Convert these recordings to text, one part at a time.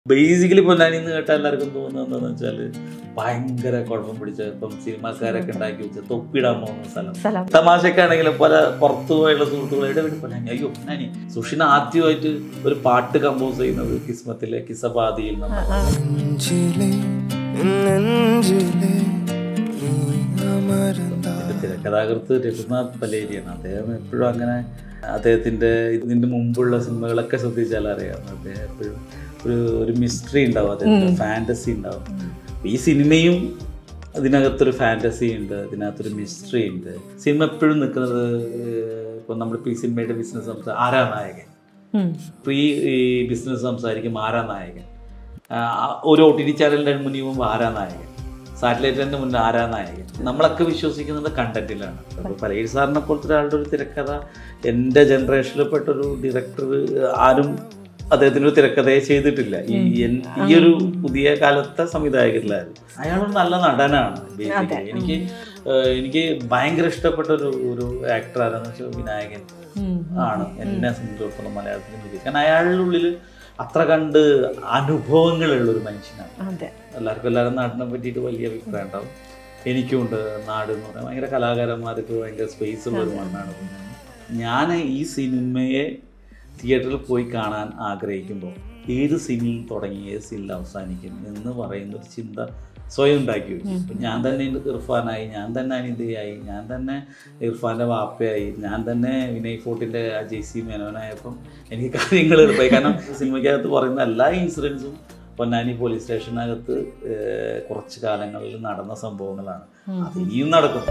Basically Ponnani എന്ന് കേട്ടാൽ എല്ലാവർക്കും തോന്നുന്നത് എന്താണെന്ന് വെച്ചാൽ ഭയങ്കര കുഴപ്പം പിടിച്ച ഇപ്പം സിനിമാക്കാരൊക്കെ ഉണ്ടാക്കി വെച്ച തൊപ്പിടാൻ പോകുന്ന സ്ഥലം സ്ഥലം തമാശക്കാണെങ്കിലും പല പുറത്തു പോയുള്ള സുഹൃത്തുക്കൾ എവിടെ വീട് പൊന്നാനി അയ്യോ പൊന്നാനി സുഷിന ആദ്യമായിട്ട് ഒരു പാട്ട് കമ്പോസ് ചെയ്യുന്നത് കിസ്മത്തിലെ കിസബാദിയിൽ ആ, നിന്നാണ് ആ. നെഞ്ചിലെ നെഞ്ചിലെ നീ അമർന്നാ ഇതിന്റെ തിരക്കഥാകൃത്ത് രഘുനാഥ് പലേരിയാണ് അദ്ദേഹം എപ്പോഴും അങ്ങനെ അദ്ദേഹത്തിന്റെ ഇതിന്റെ മുമ്പുള്ള സിനിമകളൊക്കെ ശ്രദ്ധിച്ചാൽ അറിയാം അദ്ദേഹം എപ്പോഴും ഒരു ഒരു മിസ്റ്ററി ഉണ്ടാവും അദ്ദേഹത്തിന് ഫാന്റസി ഉണ്ടാവും ഈ സിനിമയും അതിനകത്തൊരു ഫാന്റസി ഉണ്ട് അതിനകത്തൊരു മിസ്റ്ററി ഉണ്ട് സിനിമ എപ്പോഴും നിൽക്കുന്നത് ഇപ്പം നമ്മൾ ഈ സിനിമയുടെ ബിസിനസ് സംസാ ആരാ നായകൻ ഉം. പ്രീ ഈ ബിസിനസ് സംസാരിക്കും ആരാ നായകൻ ആ, ഒരു ഒ ടി ടി ചാനലിൻ്റെ മുന്നിൽ പോകുമ്പോൾ ആരാ നായകൻ സാറ്റലൈറ്റിൻ്റെ മുന്നിൽ ആരാ നായകൻ നമ്മളൊക്കെ വിശ്വസിക്കുന്നത് കണ്ടന്റിലാണ് അപ്പോൾ പലേരി സാറിനെ പോലത്തെ ഒരാളുടെ ഒരു തിരക്കഥ എൻ്റെ ജനറേഷനിൽപ്പെട്ടൊരു ഡയറക്ടർ ആരും അദ്ദേഹത്തിന് ഒരു തിരക്കഥയെ ചെയ്തിട്ടില്ല ഈ എൻ- ഈ ഒരു പുതിയ കാലത്തെ സംവിധായകരിലായിരുന്നു അയാളൊരു നല്ല നടനാണ് ബേസിക്കലി എനിക്ക് ഏഹ്, എനിക്ക് ഭയങ്കര ഇഷ്ടപ്പെട്ട ഒരു ഒരു ആക്ടർ ആരാന്ന് വെച്ചാൽ വിനായകൻ ഉം. ആണ് എന്നെ സംബന്ധിച്ചിടത്തോളം മലയാളത്തിൽ മികച്ച കാരണം അയാളുടെ ഉള്ളിൽ അത്ര കണ്ട് അനുഭവങ്ങളുള്ള ഒരു മനുഷ്യനാണ് അതെ എല്ലാവർക്കും എല്ലാവരും നാടിനെ പറ്റിയിട്ട് വലിയ അഭിപ്രായം ഉണ്ടാവും എനിക്കുണ്ട് നാട് എന്ന് പറയാൻ ഭയങ്കര കലാകാരന്മാർക്ക് ഭയങ്കര സ്പേസ് ഉള്ള ഒരു മണ്ണാണ് പിന്നെ ഞാൻ ഈ സിനിമയെ തിയേറ്ററിൽ പോയി കാണാൻ ആഗ്രഹിക്കുമ്പോൾ ഏത് സീനിൽ തുടങ്ങി ഏത് സീനിൽ അവസാനിക്കും എന്ന് പറയുന്ന ഒരു ചിന്ത സ്വയം ഉണ്ടാക്കി വെച്ചു ഇപ്പം ഞാൻ തന്നെ ഇർഫാനായി ഞാൻ തന്നെ അനിതയായി ഞാൻ തന്നെ ഇർഫാൻ്റെ വാപ്പയായി ഞാൻ തന്നെ വിനയ് ഫോർട്ടിൻ്റെ ജെ സി മേനോനായപ്പം എനിക്ക് കാര്യങ്ങൾ എളുപ്പമായി കാരണം സിനിമയ്ക്കകത്ത് പറയുന്ന എല്ലാ ഇൻസിഡൻസും പൊന്നാനി പോലീസ് സ്റ്റേഷനകത്ത് ഏഹ്, കുറച്ച് കാലങ്ങളിൽ നടന്ന സംഭവങ്ങളാണ് അത് ഇനിയും നടക്കും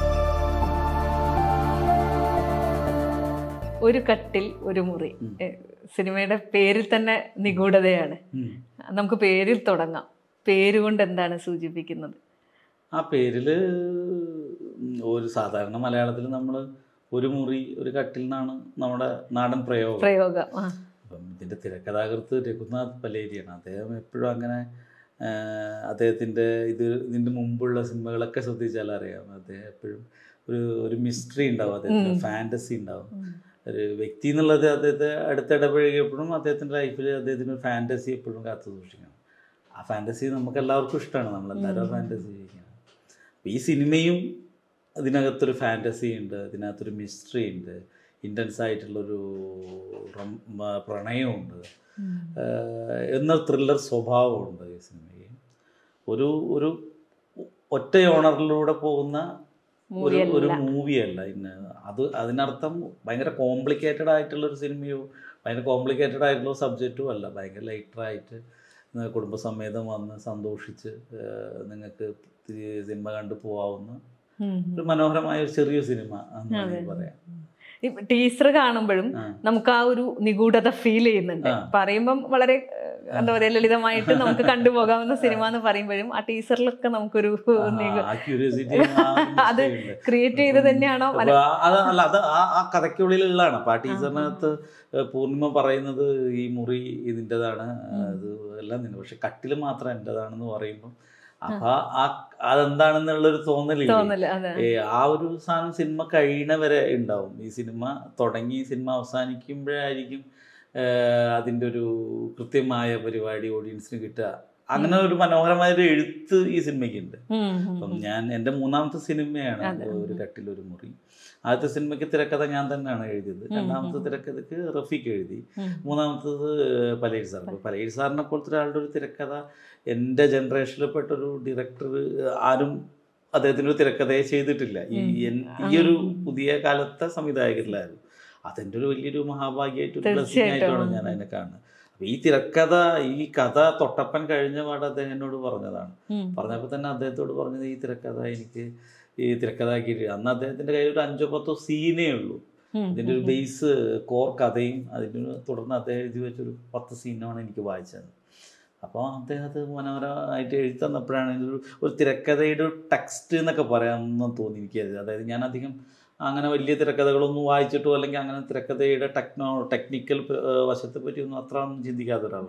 ഒരു കട്ടിൽ ഒരു മുറി ഏ, സിനിമയുടെ പേരിൽ തന്നെ നിഗൂഢതയാണ് ഉം. നമുക്ക് പേരിൽ തുടങ്ങാം പേര് കൊണ്ട് എന്താണ് സൂചിപ്പിക്കുന്നത് ആ പേരിൽ ഒരു സാധാരണ മലയാളത്തിൽ നമ്മൾ ഒരു മുറി ഒരു കട്ടിൽ നിന്നാണ് നമ്മുടെ നാടൻ പ്രയോഗം പ്രയോഗം ആ. അപ്പം ഇതിൻ്റെ തിരക്കഥാകൃത്ത് രഘുനാഥ് പലേരിയാണ് അദ്ദേഹം എപ്പോഴും അങ്ങനെ ആഹ്, അദ്ദേഹത്തിൻ്റെ ഇത് ഇതിൻ്റെ മുമ്പുള്ള സിനിമകളൊക്കെ ശ്രദ്ധിച്ചാൽ അറിയാം അദ്ദേഹം എപ്പോഴും ഒരു ഒരു മിസ്റ്ററി ഉണ്ടാവും അദ്ദേഹത്തിന് ഫാൻറ്റസി ഉണ്ടാവും ഒരു വ്യക്തി എന്നുള്ളത് അദ്ദേഹത്തെ അടുത്തിടപഴകിയപ്പോഴും അദ്ദേഹത്തിൻ്റെ ലൈഫിൽ അദ്ദേഹത്തിന് ഒരു ഫാൻറ്റസി എപ്പോഴും കാത്തു സൂക്ഷിക്കണം ആ ഫാൻറ്റസി നമുക്ക് എല്ലാവർക്കും ഇഷ്ടമാണ് നമ്മളെല്ലാവരും ആ ഫാൻറ്റസി ജീവിക്കണം അപ്പോൾ ഈ സിനിമയും അതിനകത്തൊരു ഫാൻറ്റസി ഉണ്ട് അതിനകത്തൊരു മിസ്റ്ററി ഉണ്ട് ഇൻറ്റൻസ് ആയിട്ടുള്ളൊരു റം- മ- പ്രണയമുണ്ട് ആഹ് എന്ന ത്രില്ലർ സ്വഭാവമുണ്ട് ഈ സിനിമയിൽ ഒരു ഒരു ഒറ്റ ഓണറിലൂടെ പോകുന്ന ഒരു ഒരു മൂവിയല്ല ഇന്ന് അത് അതിനർത്ഥം ഭയങ്കര കോംപ്ലിക്കേറ്റഡ് ആയിട്ടുള്ള ഒരു സിനിമയോ ഭയങ്കര കോംപ്ലിക്കേറ്റഡ് ആയിട്ടുള്ള സബ്ജക്റ്റും അല്ല ഭയങ്കര ലൈറ്ററായിട്ട് കുടുംബസമേതം വന്ന് സന്തോഷിച്ച് ആഹ് നിങ്ങൾക്ക് തി- സിനിമ കണ്ടു പോവാവുന്ന ഉം. ഒരു മനോഹരമായ ഒരു ചെറിയ സിനിമ എന്ന് വേണമെങ്കിൽ പറയാം ഈ ടീച്ചർ കാണുമ്പോഴും ആ. നമുക്ക് ആ ഒരു നിഗൂഢത ഫീൽ ചെയ്യുന്നുണ്ട് ആ. പറയുമ്പം വളരെ ഏഹ്, എന്താ പറയാ ലളിതമായിട്ട് നമുക്ക് കണ്ടുപോകാവുന്ന സിനിമ എന്ന് പറയുമ്പോഴും ആ ടീച്ചറിലൊക്കെ നമുക്കൊരു ആ ക്യൂരിയോസിറ്റി അത് ക്രിയേറ്റ് ചെയ്ത് തന്നെയാണോ അപ്പൊ ആ- അത് അല്ല അത് ആ ആ കഥയ്ക്കുള്ളിലുള്ളതാണ് അപ്പൊ ആ ടീച്ചറിനകത്ത് പൂർണിമ പറയുന്നത് ഈ മുറി ഇതിൻ്റെതാണ് അത് എല്ലാം നിന്നെ പക്ഷെ കട്ടില് മാത്രം എൻ്റെതാണെന്ന് പറയുമ്പോൾ അപ്പൊ ആ അതെന്താണെന്നുള്ളൊരു തോന്നലില്ല തോന്നല് അതെ ഏ, ആ ഒരു സാധനം സിനിമ കഴിയണ വരെ ഉണ്ടാവും ഈ സിനിമ തുടങ്ങി സിനിമ അവസാനിക്കുമ്പോഴായിരിക്കും ഏഹ്, അതിൻ്റെ ഒരു കൃത്യമായ പരിപാടി ഓഡിയൻസിന് കിട്ടുക അങ്ങനെ ഒരു മനോഹരമായ ഒരു എഴുത്ത് ഈ സിനിമയ്ക്കുണ്ട് ഉം, ഉം. അപ്പം ഞാൻ എൻ്റെ മൂന്നാമത്തെ സിനിമയാണ് ഒരു കട്ടിലൊരു മുറി ആദ്യത്തെ സിനിമയ്ക്ക് തിരക്കഥ ഞാൻ തന്നെയാണ് എഴുതിയത് രണ്ടാമത്തെ തിരക്കഥയ്ക്ക് റഫീഖ് എഴുതി മൂന്നാമത്തത് പലേരി സാർ അപ്പോൾ പലേരി സാറിനെ പോലത്തെ ഒരാളുടെ ഒരു തിരക്കഥ എൻ്റെ ജനറേഷനിൽപ്പെട്ട ഒരു ഡയറക്ടർ ആരും അദ്ദേഹത്തിന് ഒരു തിരക്കഥയെ ചെയ്തിട്ടില്ല ഈ എൻ- ഈ ഒരു പുതിയ കാലത്തെ സംവിധായകരിലായിരുന്നു അതെൻ്റെ ഒരു വലിയൊരു മഹാഭാഗ്യമായിട്ട് ഒരു ബ്ലസ്സിംഗ് ആയിട്ടാണ് ഞാൻ അതിനെ കാണുന്നത് അപ്പോൾ ഈ തിരക്കഥ ഈ കഥ തൊട്ടപ്പൻ കഴിഞ്ഞ പാട് അദ്ദേഹം എന്നോട് പറഞ്ഞതാണ് ഉം. പറഞ്ഞപ്പോൾ തന്നെ അദ്ദേഹത്തോട് പറഞ്ഞത് ഈ തിരക്കഥ എനിക്ക് ഈ തിരക്കഥാക്കിയിട്ട് അന്ന് അദ്ദേഹത്തിൻ്റെ കയ്യിൽ ഒരു അഞ്ചോ പത്തോ സീനേ ഉള്ളൂ ഉം. ഇതിൻ്റെ ഒരു ബേസ് കോർ കഥയും അതിന് തുടർന്ന് അദ്ദേഹം എഴുതി വെച്ചൊരു പത്ത് സീനാണ് എനിക്ക് വായിച്ചത് അപ്പോൾ അദ്ദേഹം അത് മനോഹരമായിട്ട് എഴുതി തന്നപ്പോഴാണ് ഇതൊരു ഒരു തിരക്കഥയുടെ ഒരു ടെക്സ്റ്റ് എന്നൊക്കെ പറയാമെന്ന് തോന്നി എനിക്ക് അതായത് ഞാൻ അധികം അങ്ങനെ വലിയ തിരക്കഥകളൊന്നും വായിച്ചിട്ടോ അല്ലെങ്കിൽ അങ്ങനെ തിരക്കഥയുടെ ടെക്നോ ടെക്നിക്കൽ വശത്തെ പറ്റിയൊന്നും അത്ര ഒന്നും ചിന്തിക്കാത്ത ഒരാളാണ്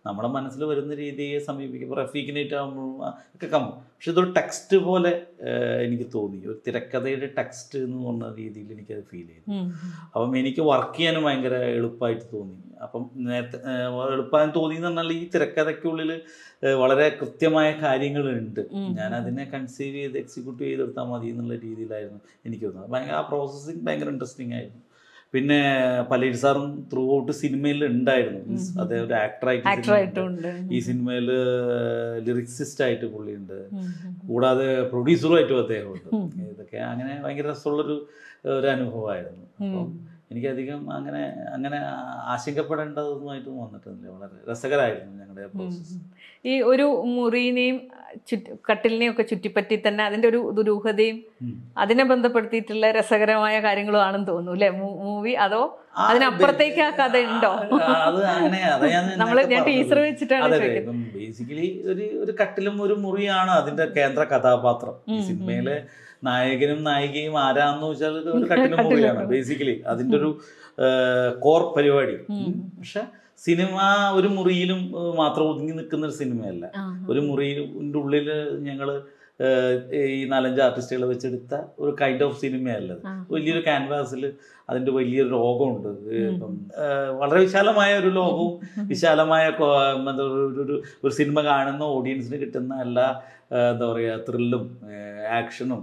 നമ്മുടെ മനസ്സിൽ വരുന്ന രീതിയെ സമീപിക്കും ഇപ്പോൾ റഫീഖിനായിട്ട് ആകുമ്പോൾ ഒക്കെ കമ്മ പക്ഷെ ഇതൊരു ടെക്സ്റ്റ് പോലെ ഏഹ്, എനിക്ക് തോന്നി ഒരു തിരക്കഥയുടെ ടെക്സ്റ്റ് എന്ന് പറഞ്ഞ രീതിയിൽ എനിക്കത് ഫീൽ ചെയ്തു ഉം. അപ്പം എനിക്ക് വർക്ക് ചെയ്യാനും ഭയങ്കര എളുപ്പമായിട്ട് തോന്നി അപ്പം നേരത്തെ ഏഹ്, എളുപ്പമായി തോന്നി എന്ന് പറഞ്ഞാൽ ഈ തിരക്കഥയ്ക്കുള്ളിൽ ഏഹ്, വളരെ കൃത്യമായ കാര്യങ്ങളുണ്ട് ഉം. ഞാൻ അതിനെ കൺസീവ് ചെയ്ത് എക്സിക്യൂട്ട് ചെയ്തെടുത്താൽ മതി എന്നുള്ള രീതിയിലായിരുന്നു എനിക്ക് തോന്നുന്നത് ഭയങ്കര ആ പ്രോസസ്സിങ് ഭയങ്കര ഇൻട്രസ്റ്റിംഗ് ആയിരുന്നു പിന്നെ പലീഡ് സാറും ത്രൂ ഔട്ട് സിനിമയിൽ ഉണ്ടായിരുന്നു Means ഉം. അദ്ദേഹം ഒരു ആക്ടറായിട്ട് ആക്ടറായിട്ടും ഉണ്ട് ഈ സിനിമയിൽ ലിറിക്സിസ്റ്റ് ആയിട്ട് പുള്ളിയുണ്ട് ഉം. കൂടാതെ പ്രൊഡ്യൂസറുമായിട്ടും അദ്ദേഹമുണ്ട് ഉം. ഇതൊക്കെ അങ്ങനെ ഭയങ്കര രസമുള്ളൊരു ഒരു അനുഭവമായിരുന്നു അപ്പം ഉം. എനിക്കധികം അങ്ങനെ അങ്ങനെ ആശങ്കപ്പെടേണ്ടതൊന്നുമായിട്ടും വന്നിട്ടില്ല വളരെ രസകരമായിരുന്നു ഞങ്ങളുടെ പ്രോസസ്സ് ഈ ഒരു മുറിനെയും ചുറ്റി കട്ടിലിനെയും ഒക്കെ ചുറ്റിപ്പറ്റി തന്നെ അതിന്റെ ഒരു ദുരൂഹതയും അതിനെ ബന്ധപ്പെടുത്തിയിട്ടുള്ള രസകരമായ കാര്യങ്ങളും ആണെന്ന് തോന്നുന്നു അല്ലെ മൂവി അതോ അതിനപ്പുറത്തേക്ക് ആ കഥ ഉണ്ടോ അത് അങ്ങനെ അതാ ഞാൻ നമ്മള് ഞാൻ നേരത്തെ ടീച്ചർ പറഞ്ഞത്. വെച്ചിട്ടാണ് അതെ ചോദിക്കുന്നത് ബേസിക്കലി ഒരു ഒരു കട്ടിലും ഒരു മുറിയാണ് അതിന്റെ കേന്ദ്ര കഥാപാത്രം ഈ ഉം, ഉം. സിനിമയിലെ നായകനും നായികയും ആരാന്ന് വെച്ചാൽ ഒരു കട്ടിലും കട്ടിലും മുറിയാണ് മുറി. ബേസിക്കലി അതിന്റെ ഒരു കോർ പരിപാടി ഉം. പക്ഷെ സിനിമ ഒരു മുറിയിലും ഏഹ്, മാത്രം ഒതുങ്ങി നിൽക്കുന്ന ഒരു സിനിമയല്ല ആ, ഒരു മുറിയിൻ്റെ ഉള്ളിൽ ഞങ്ങൾ ഈ നാലഞ്ച് ആർട്ടിസ്റ്റുകളെ വെച്ചെടുത്ത ഒരു കൈൻഡ് ഓഫ് സിനിമയല്ലത് ആ. വലിയൊരു ക്യാൻവാസിൽ അതിൻ്റെ വലിയൊരു ലോകമുണ്ട് ഉം. ഇപ്പം ഏഹ്, വളരെ വിശാലമായ ഒരു ലോകവും വിശാലമായ കൊ- എന്താ ഒരു- ഒരു- ഒരു ഒരു സിനിമ കാണുന്ന ഓഡിയൻസിന് കിട്ടുന്ന എല്ലാ ഏഹ്, എന്താ പറയുക ത്രില്ലും ആക്ഷനും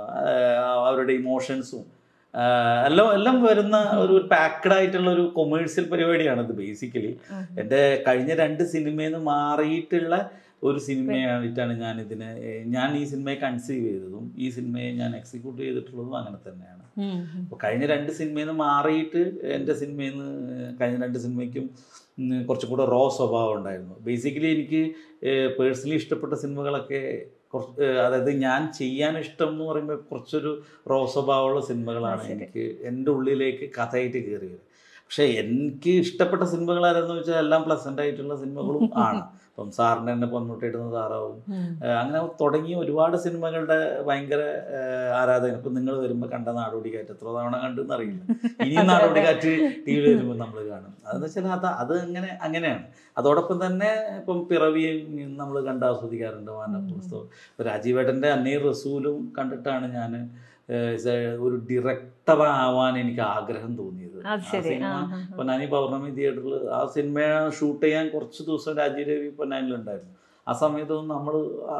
അവരുടെ ഇമോഷൻസും എല്ലാം എല്ലാം വരുന്ന ഒരു പാക്കഡ് ആയിട്ടുള്ള ഒരു കൊമേഴ്സ്യൽ പരിപാടിയാണ് ഇത് ബേസിക്കലി ഉം. എൻ്റെ കഴിഞ്ഞ രണ്ട് സിനിമയിൽ നിന്ന് മാറിയിട്ടുള്ള ഒരു സിനിമയായിട്ടാണ് ഞാൻ ഇതിനെ ഏഹ്, ഞാൻ ഈ സിനിമയെ കൺസീവ് ചെയ്തതും ഈ സിനിമയെ ഞാൻ എക്സിക്യൂട്ട് ചെയ്തിട്ടുള്ളതും അങ്ങനെ തന്നെയാണ് ഉം. അപ്പോൾ കഴിഞ്ഞ രണ്ട് സിനിമയിൽ നിന്ന് മാറിയിട്ട് എൻ്റെ സിനിമയിൽ നിന്ന് കഴിഞ്ഞ രണ്ട് സിനിമയ്ക്കും ഉം, കുറച്ചും കൂടെ റോ സ്വഭാവം ഉണ്ടായിരുന്നു ബേസിക്കലി എനിക്ക് പേഴ്സണലി ഇഷ്ടപ്പെട്ട സിനിമകളൊക്കെ കുറച്ച് ഏഹ്, അതായത് ഞാൻ ചെയ്യാൻ ഇഷ്ടം എന്ന് പറയുമ്പോൾ കുറച്ചൊരു റോ സ്വഭാവമുള്ള സിനിമകളാണ് ആ, ശരി. എനിക്ക് എൻ്റെ ഉള്ളിലേക്ക് കഥയായിട്ട് കയറിയത് പക്ഷേ എനിക്ക് ഇഷ്ടപ്പെട്ട സിനിമകൾ ആരെന്ന് വെച്ചാൽ എല്ലാം പ്ലസൻ്റ് ആയിട്ടുള്ള സിനിമകളും ആണ് ഇപ്പം സാറിന് തന്നെ പൊന്നോട്ടിടുന്ന സാറാവും ഉം. ഏഹ് അങ്ങനെ തുടങ്ങിയ ഒരുപാട് സിനിമകളുടെ ഭയങ്കര ഏഹ് ആരാധകൻ ഇപ്പം നിങ്ങൾ വരുമ്പോൾ കണ്ട നാടോടി കാറ്റ് എത്ര തവണ കണ്ടെന്ന് അറിയില്ല ഇനിയും നാടോടി കാറ്റ് ടി വിയിൽ വരുമ്പോൾ നമ്മൾ കാണും അതെന്ന് വെച്ചാൽ അത് അത് അങ്ങനെ അങ്ങനെയാണ് അതോടൊപ്പം തന്നെ ഇപ്പം പിറവിയും നമ്മൾ കണ്ട് ആസ്വദിക്കാറുണ്ട് വാന പുസ്തകം ഇപ്പം രാജീവേട്ടൻ്റെ അന്നീർ റസൂലും കണ്ടിട്ടാണ് ഞാൻ ഒരു ഡയറക്ടർ ആവാൻ എനിക്ക് ആഗ്രഹം തോന്നിയത് അത് ആ ശരി ആ, സിനിമ ആ, ആ. പൊന്നാനി പൗർണമി തിയേറ്ററിൽ ആ സിനിമ ഷൂട്ട് ചെയ്യാൻ കുറച്ച് ദിവസം രാജീവ് രവി പൊന്നാനിലുണ്ടായിരുന്നു ആ സമയത്തൊന്നും നമ്മൾ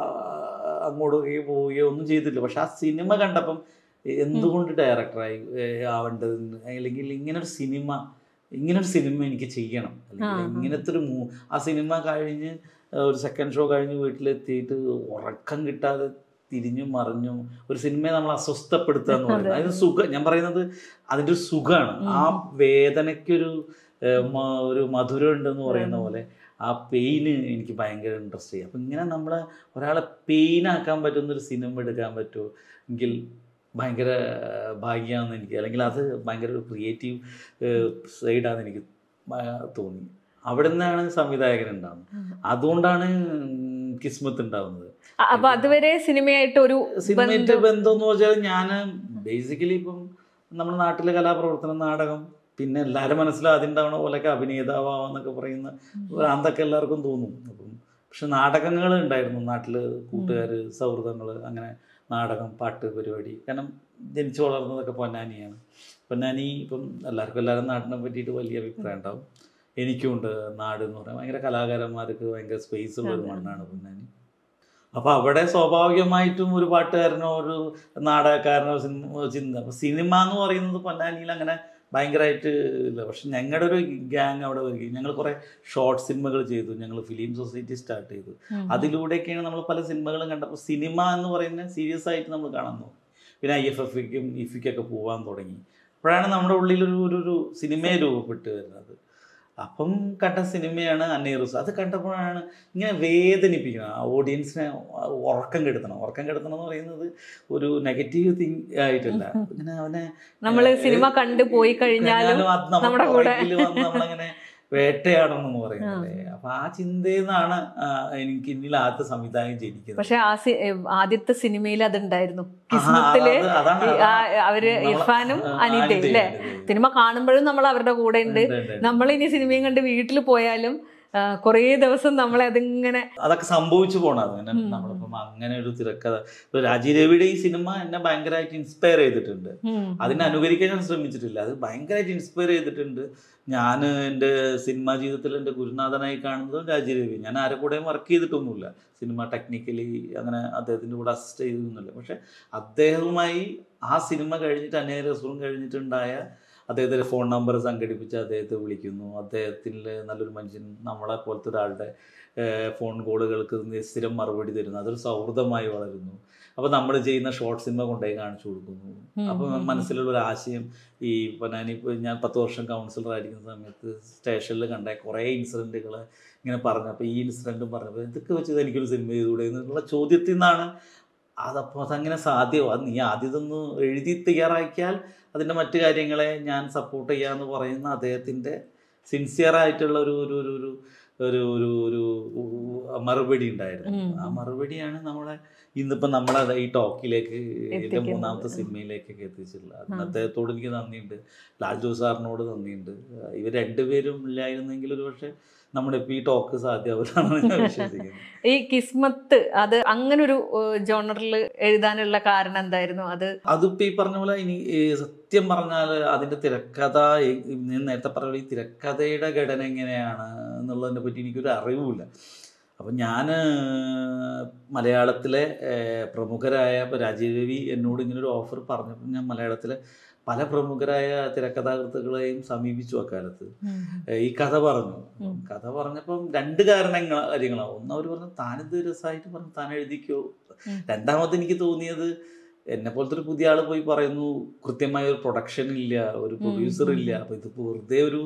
അങ്ങോട്ട് പോവുകയോ ഒന്നും ചെയ്തില്ല പക്ഷെ ആ സിനിമ കണ്ടപ്പം എന്തുകൊണ്ട് ഡയറക്ടറായി ആവേണ്ടതെന്ന് അല്ലെങ്കിൽ ഇങ്ങനൊരു സിനിമ ഇങ്ങനൊരു സിനിമ എനിക്ക് ചെയ്യണം അല്ലെങ്കിൽ ആ, ആ. ഇങ്ങനത്തെ ഒരു മൂ ആ സിനിമ കഴിഞ്ഞ് ഒരു സെക്കൻഡ് ഷോ കഴിഞ്ഞ് വീട്ടിലെത്തിയിട്ട് ഉറക്കം കിട്ടാതെ തിരിഞ്ഞും മറിഞ്ഞും ഒരു സിനിമയെ നമ്മൾ അസ്വസ്ഥപ്പെടുത്തുക എന്ന് പറയുന്നത് അതെ. അതിന് സുഖം ഞാൻ പറയുന്നത് അതിൻ്റെ ഒരു സുഖമാണ് ഉം. ആ വേദനയ്ക്കൊരു ഏഹ്, മ- ഒരു മധുരം ഉണ്ടെന്ന് പറയുന്ന പോലെ ആ പെയിന് എനിക്ക് ഭയങ്കര ഇൻട്രസ്റ്റ് ചെയ്യും അപ്പം ഇങ്ങനെ നമ്മൾ ഒരാളെ പെയിനാക്കാൻ പറ്റുന്ന ഒരു സിനിമ എടുക്കാൻ പറ്റുമോ എങ്കിൽ ഭയങ്കര ഭാഗ്യമാണെന്ന് എനിക്ക് അല്ലെങ്കിൽ അത് ഭയങ്കര ഒരു ക്രിയേറ്റീവ് സൈഡാണെന്ന് എനിക്ക് ഭ- തോന്നി അവിടെ നിന്നാണ് സംവിധായകൻ ഉണ്ടാകുന്നത് അതുകൊണ്ടാണ് കിസ്മത്ത് ഉണ്ടാകുന്നത് അ- അപ്പൊ അതുവരെ സിനിമയായിട്ട് ഒരു സിനിമയായിട്ട് ബന്ധം- ബന്ധം എന്ന് വെച്ചാൽ ഞാൻ ബേസിക്കലി ഇപ്പം നമ്മുടെ നാട്ടിലെ കലാപ്രവർത്തനം നാടകം പിന്നെ എല്ലാവരും മനസ്സിലും ആദ്യം ഉണ്ടാവണ പോലെയൊക്കെ അഭിനേതാവാന്നൊക്കെ പറയുന്ന അന്തൊക്കെ എല്ലാവർക്കും തോന്നും അപ്പം പക്ഷെ നാടകങ്ങൾ ഉണ്ടായിരുന്നു നാട്ടിൽ കൂട്ടുകാർ സൗഹൃദങ്ങൾ അങ്ങനെ നാടകം പാട്ട് പരിപാടി കാരണം ജനിച്ചു വളർന്നതൊക്കെ പൊന്നാനിയാണ് പൊന്നാനി ഇപ്പം എല്ലാവർക്കും എല്ലാവരും നാടിനെ പറ്റിയിട്ട് വലിയ അഭിപ്രായം ഉണ്ടാവും എനിക്കുമുണ്ട് നാട് എന്ന് പറയാൻ ഭയങ്കര കലാകാരന്മാർക്ക് ഭയങ്കര സ്പേസ് ഉള്ള ഒരു അതെ. മണ്ണാണ് പൊന്നാനി അപ്പോൾ അവിടെ സ്വാഭാവികമായിട്ടും ഒരു പാട്ടുകാരനോ ഒരു നാടകക്കാരനോ സിനിമ ചിന്ത അപ്പോൾ സിനിമ എന്ന് പറയുന്നത് പൊന്നാനിയിൽ അങ്ങനെ ഭയങ്കരമായിട്ട് ഇല്ല പക്ഷെ ഞങ്ങളുടെ ഒരു ഗ്യാങ് അവിടെ വരികയും ഞങ്ങൾ കുറേ ഷോർട്ട് സിനിമകൾ ചെയ്തു ഞങ്ങൾ ഫിലിം സൊസൈറ്റി സ്റ്റാർട്ട് ചെയ്തു ഉം. അതിലൂടെയൊക്കെയാണ് നമ്മൾ പല സിനിമകളും കണ്ടപ്പോൾ സിനിമ എന്ന് പറയുന്നത് സീരിയസ് ആയിട്ട് നമ്മൾ കാണാൻ തുടങ്ങി പിന്നെ ഐ എഫ് എഫിക്കും ഇഫിക്കൊക്കെ പോകാൻ തുടങ്ങി അപ്പോഴാണ് നമ്മുടെ ഉള്ളിൽ ഒരു ഒരു ഒരു സിനിമയെ രൂപപ്പെട്ട് വരുന്നത് അപ്പം കണ്ട സിനിമയാണ് അന്നീറുസ് അത് കണ്ടപ്പോഴാണ് ഇങ്ങനെ വേദനിപ്പിക്കണം ആ ഓഡിയൻസിനെ ഉറക്കം കെടുത്തണം ഉറക്കം കെടുത്തണം എന്ന് പറയുന്നത് ഒരു നെഗറ്റീവ് തിങ് ആയിട്ടല്ല ഇങ്ങനെ അവനെ നമ്മള് സിനിമ കണ്ടു പോയി കഴിഞ്ഞാലും കഴിഞ്ഞാലും അത് നമ്മുടെ നമ്മുടെ കൂടെ. പുറകില് വന്ന് നമ്മളങ്ങനെ വേട്ടയാടണം എന്ന് പറയുന്നത് അപ്പൊ ആ ചിന്തയിൽ നിന്നാണ് ആ, എനിക്ക് ഇന്നിൽ ആദ്യത്തെ സംവിധാനം ജനിക്കുന്നത് പക്ഷെ ആ സി- ഏ, ആദ്യത്തെ സിനിമയിൽ അതുണ്ടായിരുന്നു ആഹാ, കിസ്മത്തില് അത് അതാണ് ഈ ആ- അവര് നമ്മളെ- ഇർഫാനും ആ, അനിതയും അനിതയും, അല്ലേ അനിതയും. സിനിമ കാണുമ്പോഴും നമ്മൾ അവരുടെ കൂടെ ഉണ്ട് ഉണ്ട്, ഉണ്ട്, ഉണ്ട്. നമ്മൾ ഇനി സിനിമയും കണ്ട് വീട്ടിൽ പോയാലും ആ, കുറേ ദിവസം നമ്മളെ അതിങ്ങനെ അതൊക്കെ സംഭവിച്ചു പോണത് അങ്ങനെ ഉം. നമ്മളിപ്പം അങ്ങനെ ഒരു തിരക്കഥ ഇപ്പൊ രാജീവ് രവിയുടെ ഈ സിനിമ എന്നെ ഭയങ്കരമായിട്ട് ഇൻസ്പയർ ചെയ്തിട്ടുണ്ട് ഉം, അതിനെ അനുകരിക്കാൻ ഞാൻ ശ്രമിച്ചിട്ടില്ല അത് ഭയങ്കരമായിട്ട് ഇൻസ്പയർ ചെയ്തിട്ടുണ്ട് ഞാൻ എൻ്റെ സിനിമാ ജീവിതത്തിൽ എൻ്റെ ഗുരുനാഥനായി കാണുന്നതും രാജീവ് രവി ഞാൻ ആരെ കൂടെയും വർക്ക് ചെയ്തിട്ടൊന്നുമില്ല സിനിമ ടെക്നിക്കലി അങ്ങനെ അദ്ദേഹത്തിൻ്റെ കൂടെ അസിസ്റ്റ് ചെയ്തൊന്നുമില്ല പക്ഷെ അദ്ദേഹവുമായി ആ സിനിമ കഴിഞ്ഞിട്ട് അനേക ദിവസവും കഴിഞ്ഞിട്ടുണ്ടായ അദ്ദേഹത്തിൻ്റെ ഫോൺ നമ്പർ സംഘടിപ്പിച്ച് അദ്ദേഹത്തെ വിളിക്കുന്നു അദ്ദേഹത്തിൽ നല്ലൊരു മനുഷ്യൻ നമ്മളെ പോലത്തെ ഒരാളുടെ ഏഹ്, ഫോൺ കോളുകൾക്ക് സ്ഥിരം മറുപടി തരുന്നു അതൊരു സൗഹൃദമായി വളരുന്നു അപ്പോൾ നമ്മൾ ചെയ്യുന്ന ഷോർട്ട് സിനിമ കൊണ്ടുപോയി കാണിച്ചു കൊടുക്കുന്നു ഉം, അപ്പോൾ ഉം, ഉം. മനസ്സിലുള്ള ഒരു ആശയം ഈ ഇപ്പോൾ ഞാനിപ്പോൾ ഞാൻ പത്ത് വർഷം കൗൺസിലർ ആയിരിക്കുന്ന സമയത്ത് സ്റ്റേഷനിൽ കണ്ട കുറേ ഇൻസിഡൻറ്റുകൾ ഇങ്ങനെ പറഞ്ഞപ്പോൾ ഈ ഇൻസിഡൻറ്റും പറഞ്ഞപ്പോൾ ഇതൊക്കെ വെച്ചത് എനിക്കൊരു സിനിമ ചെയ്തുകൂടെ എന്നുള്ള ചോദ്യത്തിൽ നിന്നാണ് അതപ്പോൾ അതങ്ങനെ സാധ്യമോ അത് നീ ആദ്യം ഇതൊന്ന് എഴുതി തയ്യാറാക്കിയാൽ അതിൻ്റെ മറ്റു കാര്യങ്ങളെ ഞാൻ സപ്പോർട്ട് ചെയ്യാമെന്ന് പറയുന്ന അദ്ദേഹത്തിൻ്റെ സിൻസിയർ ആയിട്ടുള്ള ഒരു ഒരു ഒരു ഒരു ഒരു ഒരു ഒരു മറുപടി ഉണ്ടായിരുന്നു ഉം. ആ മറുപടിയാണ് നമ്മളെ ഇന്നിപ്പം നമ്മളെ ഈ ടോക്കിലേക്ക് എൻ്റെ എത്തിക്കുന്നത്. മൂന്നാമത്തെ സിനിമയിലേക്കൊക്കെ എത്തിച്ചിട്ടുള്ളത് അതിന് അദ്ദേഹത്തോട് എനിക്ക് നന്ദിയുണ്ട് ലാൽ ജോസ് സാറിനോട് നന്ദിയുണ്ട് ഇവർ രണ്ടുപേരും ഇല്ലായിരുന്നെങ്കിൽ ഒരു പക്ഷേ നമ്മുടെ ഇപ്പോൾ ഈ ടോക്ക് സാധ്യമാവില്ലെന്നാണ് ഞാൻ വിശ്വസിക്കുന്നത് ഈ കിസ്മത്ത് അത് അങ്ങനൊരു ജോണറിൽ എഴുതാനുള്ള കാരണം എന്തായിരുന്നു അത് അതിപ്പോ ഈ പറഞ്ഞ പോലെ ഇനി ഏ, സത്യം പറഞ്ഞാൽ അതിന്റെ തിരക്കഥ ഏ, ഞാൻ നേരത്തെ പറഞ്ഞ പോലെ ഈ തിരക്കഥയുടെ ഘടന എങ്ങനെയാണ് എന്നുള്ളതിനെ പറ്റി എനിക്കൊരു അറിവുമില്ല അപ്പം ഞാൻ മലയാളത്തിലെ ഏ, പ്രമുഖരായ ഇപ്പൊ രാജീവ് രവി എന്നോട് ഇങ്ങനെ ഒരു ഓഫർ പറഞ്ഞപ്പോൾ ഞാൻ മലയാളത്തിലെ പല പ്രമുഖരായ തിരക്കഥാകൃത്തുക്കളെയും സമീപിച്ചു അക്കാലത്ത് ഏ, ഈ കഥ പറഞ്ഞു ഉം. കഥ പറഞ്ഞപ്പം രണ്ട് കാരണങ്ങൾ കാര്യങ്ങളാണ് ഒന്ന് അവർ പറഞ്ഞു താനിത് രസമായിട്ട് പറഞ്ഞു താൻ എഴുതിക്കോ ഉം. രണ്ടാമത് എനിക്ക് തോന്നിയത് എന്നെ പോലത്തെ ഒരു പുതിയ ആൾ പോയി പറയുന്നു കൃത്യമായ ഒരു പ്രൊഡക്ഷൻ ഇല്ല ഒരു പ്രൊഡ്യൂസർ ഇല്ല അപ്പൊ ഇത് വെറുതെ ഒരു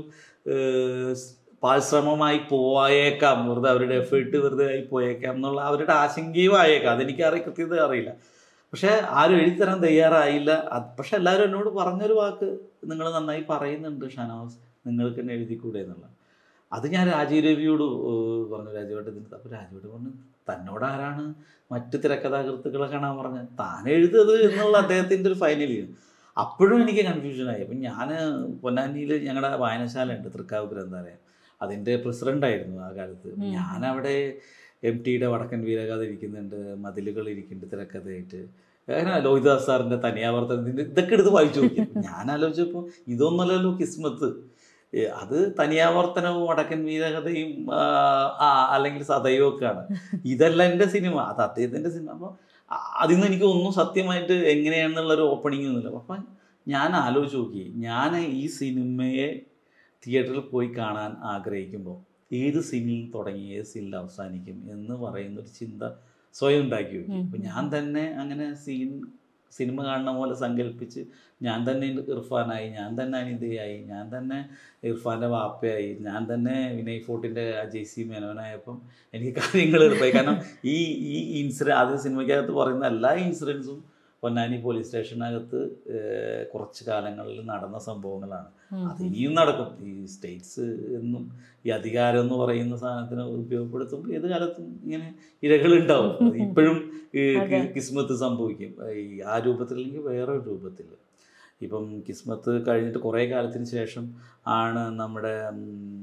ഏഹ്, പാരിശ്രമമായി പോയേക്കാം വെറുതെ അവരുടെ എഫേർട്ട് വെറുതെ ആയി പോയേക്കാം എന്നുള്ള അവരുടെ ആശങ്കയും ആയേക്കാം അതെനിക്ക് അറിയ കൃത്യത അറിയില്ല പക്ഷെ ആരും എഴുതിത്തരാൻ തയ്യാറായില്ല അത് പക്ഷെ എല്ലാവരും എന്നോട് പറഞ്ഞൊരു വാക്ക് നിങ്ങൾ നന്നായി പറയുന്നുണ്ട് ഷാനവാസ് നിങ്ങൾക്ക് തന്നെ എഴുതിക്കൂടെ എന്നുള്ള അത് ഞാൻ രാജീവ് രവിയോട് ഏഹ്, പറഞ്ഞു രാജീവേട്ടത്തിന് അപ്പോൾ രാജീവേട്ട് പറഞ്ഞു തന്നോട് ആരാണ് മറ്റ് തിരക്കഥാകൃത്തുക്കളെ കാണാൻ പറഞ്ഞത് താൻ എഴുതത് എന്നുള്ള അദ്ദേഹത്തിൻ്റെ ഒരു ഫൈനൽ അപ്പോഴും എനിക്ക് കൺഫ്യൂഷനായി അപ്പം ഞാൻ പൊന്നാനിയിൽ ഞങ്ങളുടെ വായനശാല ഉണ്ട് തൃക്കാവ് ഗ്രന്ഥാലയം അതിൻ്റെ പ്രസിഡൻ്റായിരുന്നു ആ കാലത്ത് ഉം. ഞാനവിടെ എം ടിയുടെ വടക്കൻ വീരകഥ ഇരിക്കുന്നുണ്ട് മതിലുകൾ ഇരിക്കുന്നുണ്ട് തിരക്കഥയായിട്ട് അങ്ങനെ ലോഹിതാസ് സാറിൻ്റെ തനിയാവർത്തനത്തിൻ്റെ ഇതൊക്കെ എടുത്ത് വായിച്ചു നോക്കി ഞാൻ ആലോചിച്ചപ്പോൾ ഇതൊന്നുമല്ലല്ലോ കിസ്മത്ത് ഏ, അത് തനിയാവർത്തനവും വടക്കൻ വീരകഥയും ആ, ആ, അല്ലെങ്കിൽ സതയും ഒക്കെയാണ് ഇതല്ല എൻ്റെ സിനിമ അത് അദ്ദേഹത്തിൻ്റെ സിനിമ അപ്പോൾ അതിൽ നിന്ന് എനിക്ക് ഒന്നും സത്യമായിട്ട് എങ്ങനെയാണെന്നുള്ളൊരു ഓപ്പണിംഗ് ഒന്നുമില്ല അപ്പം ഞാൻ ആലോചിച്ച് നോക്കി ഞാൻ ഈ സിനിമയെ തിയേറ്ററിൽ പോയി കാണാൻ ആഗ്രഹിക്കുമ്പോൾ ഏത് സീനിൽ തുടങ്ങി ഏത് സീനിൽ അവസാനിക്കും എന്ന് പറയുന്ന ഒരു ചിന്ത സ്വയം ഉണ്ടാക്കി നോക്കി ഉം. അപ്പം ഞാൻ തന്നെ അങ്ങനെ സീൻ സിനിമ കാണുന്ന പോലെ സങ്കല്പിച്ച് ഞാൻ തന്നെ ഇർഫാനായി ഞാൻ തന്നെ അനിതയായി ഞാൻ തന്നെ ഇർഫാൻ്റെ വാപ്പയായി ഞാൻ തന്നെ വിനയ് ഫോർട്ടിൻ്റെ ജെ സി മേനോനായപ്പം എനിക്ക് കാര്യങ്ങൾ എളുപ്പമായി കാരണം ഈ ഈ ഇൻസിഡൻ ആദ്യ സിനിമയ്ക്കകത്ത് പറയുന്ന എല്ലാ ഇൻസിഡൻസും പൊന്നാനി പോലീസ് സ്റ്റേഷനകത്ത് ഏഹ്, കുറച്ച് കാലങ്ങളിൽ നടന്ന സംഭവങ്ങളാണ് അത് ഇനിയും നടക്കും ഈ സ്റ്റേറ്റ്സ് എന്നും ഈ അധികാരം എന്ന് പറയുന്ന സാധനത്തിന് ഉപയോഗപ്പെടുത്തുമ്പോൾ ഏത് കാലത്തും ഇങ്ങനെ ഇരകളുണ്ടാവും അത് ഇപ്പോഴും ഈ അതെ. കിസ്മത്ത് സംഭവിക്കും ഈ ആ രൂപത്തില്ലെങ്കിൽ വേറെ ഒരു രൂപത്തിൽ ഇപ്പം കിസ്മത്ത് കഴിഞ്ഞിട്ട് കുറേ കാലത്തിന് ശേഷം ആണ് നമ്മുടെ ഉം,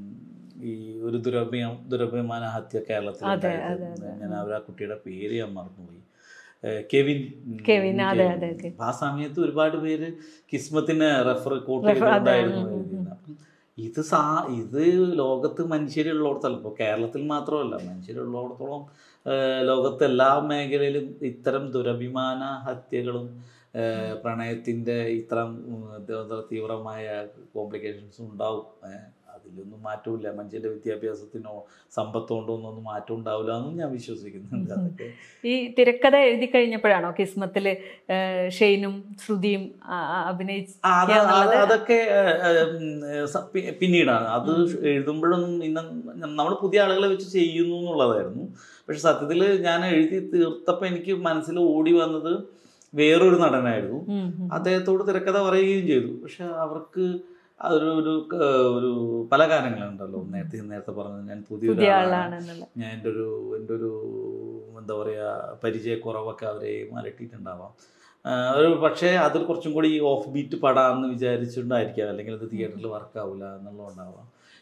ഈ ഒരു ദുരഭ്യം ദുരഭിമാന ഹത്യ കേരളത്തിൽ അതെ, ഉണ്ടായത്. അതെ, അതെ. ഞാൻ അവർ ആ കുട്ടിയുടെ പേര് ഞാൻ മറന്നുപോയി ഏഹ് കെവിൻ ഉം, കെവിൻ, അതെ, കെവിൻ. അതെ, അതെ. ആ സമയത്ത് ഒരുപാട് പേര് കിസ്മത്തിന് റെഫർ കോട്ട് Refer- അതെ, ചെയ്തിട്ടുണ്ടായിരുന്നു ഉം, ഉം, ഉം. എഴുതിയിരുന്നത്. അപ്പം ഇത് സാ ഇത് ലോകത്ത് മനുഷ്യരുള്ളിടത്തോളം ഇപ്പോൾ കേരളത്തിൽ മാത്രമല്ല മനുഷ്യരുള്ളിടത്തോളം ഏഹ് ലോകത്തെ എല്ലാ മേഖലയിലും ഇത്തരം ദുരഭിമാന ഹത്യകളും ഏഹ് പ്രണയത്തിൻ്റെ ഇത്തരം ഉം, എന്താ പറയുക, തീവ്രമായ കോംപ്ലിക്കേഷൻസും ഉണ്ടാവും ഏഹ് അതിലൊന്നും മാറ്റമില്ല മനുഷ്യൻ്റെ വിദ്യാഭ്യാസത്തിനോ സമ്പത്തോ കൊണ്ടോ ഒന്നും മാറ്റം ഉണ്ടാവില്ല എന്നും ഞാൻ വിശ്വസിക്കുന്നുണ്ട് ഉം. അതൊക്കെ ഈ തിരക്കഥ എഴുതി കഴിഞ്ഞപ്പോഴാണോ കിസ്മത്തില് ഏഹ്, ഷെയ്നും ശ്രുതിയും അഭിനയിച്ച് ആ, അത് അത് എന്നുള്ളത് അതൊക്കെ ഏഹ്, ഏഹ്, ഉം, സ- പി- പിന്നീടാണ് അത് എഴുതുമ്പോഴൊന്നും ഇന്ന നമ്മൾ പുതിയ ആളുകളെ വെച്ച് ചെയ്യുന്നു എന്നുള്ളതായിരുന്നു പക്ഷെ സത്യത്തിൽ ഞാൻ എഴുതി തീർത്തപ്പോൾ എനിക്ക് മനസ്സിൽ ഓടി വന്നത് വേറൊരു നടനായിരുന്നു ഉം, ഉം. അദ്ദേഹത്തോട് തിരക്കഥ പറയുകയും ചെയ്തു പക്ഷെ അവർക്ക് അതൊരു ഒരു ക- ഒരു പല കാര്യങ്ങളുണ്ടല്ലോ നേരത്തെ നേരത്തെ പറഞ്ഞത് ഞാൻ പുതിയൊരു പുതിയ ആളാണ്. ആളാണെന്നുള്ള ഞാൻ എൻ്റെ ഒരു എൻ്റെ ഒരു എന്താ പറയുക പരിചയക്കുറവൊക്കെ അവരെ അലട്ടിയിട്ടുണ്ടാവാം ആ, ഒരു പക്ഷേ അതിൽ കുറച്ചും കൂടി ഓഫ് ബീറ്റ് പടാന്ന് വിചാരിച്ചിട്ടുണ്ടായിരിക്കാം അല്ലെങ്കിൽ അത് തിയേറ്ററിൽ വർക്ക് ആവില്ല എന്നുള്ളതുണ്ടാവാം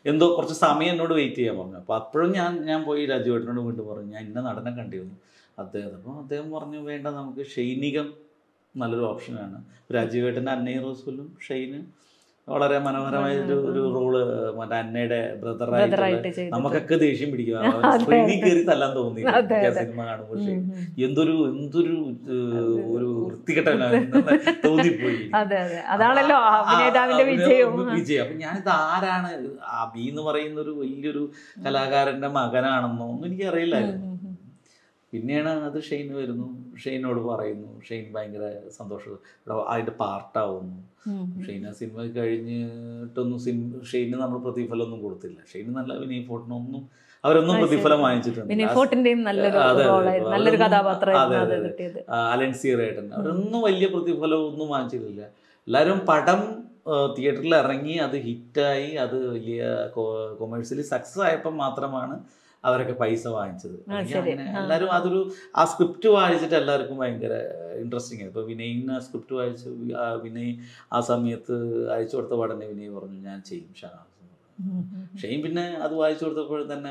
എന്തോ കുറച്ച് സമയം എന്നോട് വെയിറ്റ് ചെയ്യാൻ പറഞ്ഞു അപ്പോൾ അപ്പോഴും ഞാൻ ഞാൻ പോയി രാജുവേട്ടനോട് വീണ്ടും പറഞ്ഞു ഞാൻ ഇന്ന നടനെ കണ്ടിരുന്നു അദ്ദേഹം അപ്പോൾ അദ്ദേഹം പറഞ്ഞു വേണ്ട നമുക്ക് ഷൈനികം നല്ലൊരു ഓപ്ഷനാണ് രാജീവേട്ടൻ്റെ അന്നയും റോസ്വല്ലും ഷെയ്ന് വളരെ മനോഹരമായ ഒരു ഒരു റോള് മറ്റേ അന്നയുടെ ബ്രദറായിട്ട് ബ്രദറായിട്ട് ചെയ്തു നമുക്കൊക്കെ ദേഷ്യം പിടിക്കും അതെ, സ്ക്രീനിൽ അതെ. കയറി തല്ലാൻ തോന്നി അതെ, എനിക്ക് ആ അതെ. സിനിമ കാണുമ്പോൾ ഉം, ഷെയ്ൻ ഉം. എന്തൊരു എന്തൊരു ഏഹ്, ഒരു വൃത്തികെട്ടവനാണ് തോന്നിപ്പോയി അതെ അതെ അതാണല്ലോ ആ, ആ, അഭിനേതാവിന്റെ ആ, വിജയവും വിജയം അപ്പൊ ഞാനിത് ആരാണ് അബി എന്ന് പറയുന്ന ഒരു വലിയൊരു കലാകാരന്റെ മകനാണെന്നോ ഒന്നും എനിക്ക് അറിയില്ലായിരുന്നു ഉം, ഉം, ഉം. പിന്നെയാണ് അത് ഷെയ്ൻ വരുന്നു ഷെയ്നോട് പറയുന്നു ഷെയ്ൻ ഭയങ്കര സന്തോഷം ഇവിടെ അതിന്റെ പാർട്ടാവുന്നു ഉം, ഉം. ഷെയ്ൻ ആ സിനിമ കഴിഞ്ഞിട്ടൊന്നും സിനിമ ഷെയ്ന് നമ്മൾ പ്രതിഫലം ഒന്നും കൊടുത്തില്ല ഷെയ്ന് നല്ല വിനയ് ഫോട്ടിനൊന്നും അവരൊന്നും ആ, ശരി. പ്രതിഫലം വാങ്ങിച്ചിട്ടുണ്ട് വിനയ് ഫോർട്ടിന്റെയും നല്ലൊരു അതെ, അതെ. റോളായിരുന്നു നല്ലൊരു അവരൊന്നും- കഥാപാത്രമായിരുന്നു അതെ, അത് അതെ. കിട്ടിയത് അലൻസിയറേട്ടൻ അവരൊന്നും വലിയ പ്രതിഫലം ഒന്നും വാങ്ങിച്ചിട്ടില്ല എല്ലാവരും പടം തിയേറ്ററിൽ ഇറങ്ങി അത് ഹിറ്റായി അത് വലിയ കൊമേഴ്സ്യലി സക്സസ് ആയപ്പോൾ മാത്രമാണ് അവരൊക്കെ പൈസ വാങ്ങിച്ചത് ആ, അല്ലെങ്കിൽ ശരി. അങ്ങനെ ആ. എല്ലാവരും അതൊരു ആ സ്ക്രിപ്റ്റ് വായിച്ചിട്ട് എല്ലാവർക്കും ഭയങ്കര ഇൻട്രസ്റ്റിംഗ് ആയി ഇപ്പോൾ വിനയിന് സ്ക്രിപ്റ്റ് വായിച്ച് വി- ആ വിനയ് ആ സമയത്ത് അയച്ചു കൊടുത്ത പാടന്നെ വിനയ് പറഞ്ഞു ഞാൻ ചെയ്യും ഷാസ് എന്ന് പറഞ്ഞു. ഉം, ഉം. ഷെയ്ൻ പിന്നെ അത് വായിച്ചു കൊടുത്തപ്പോൾ തന്നെ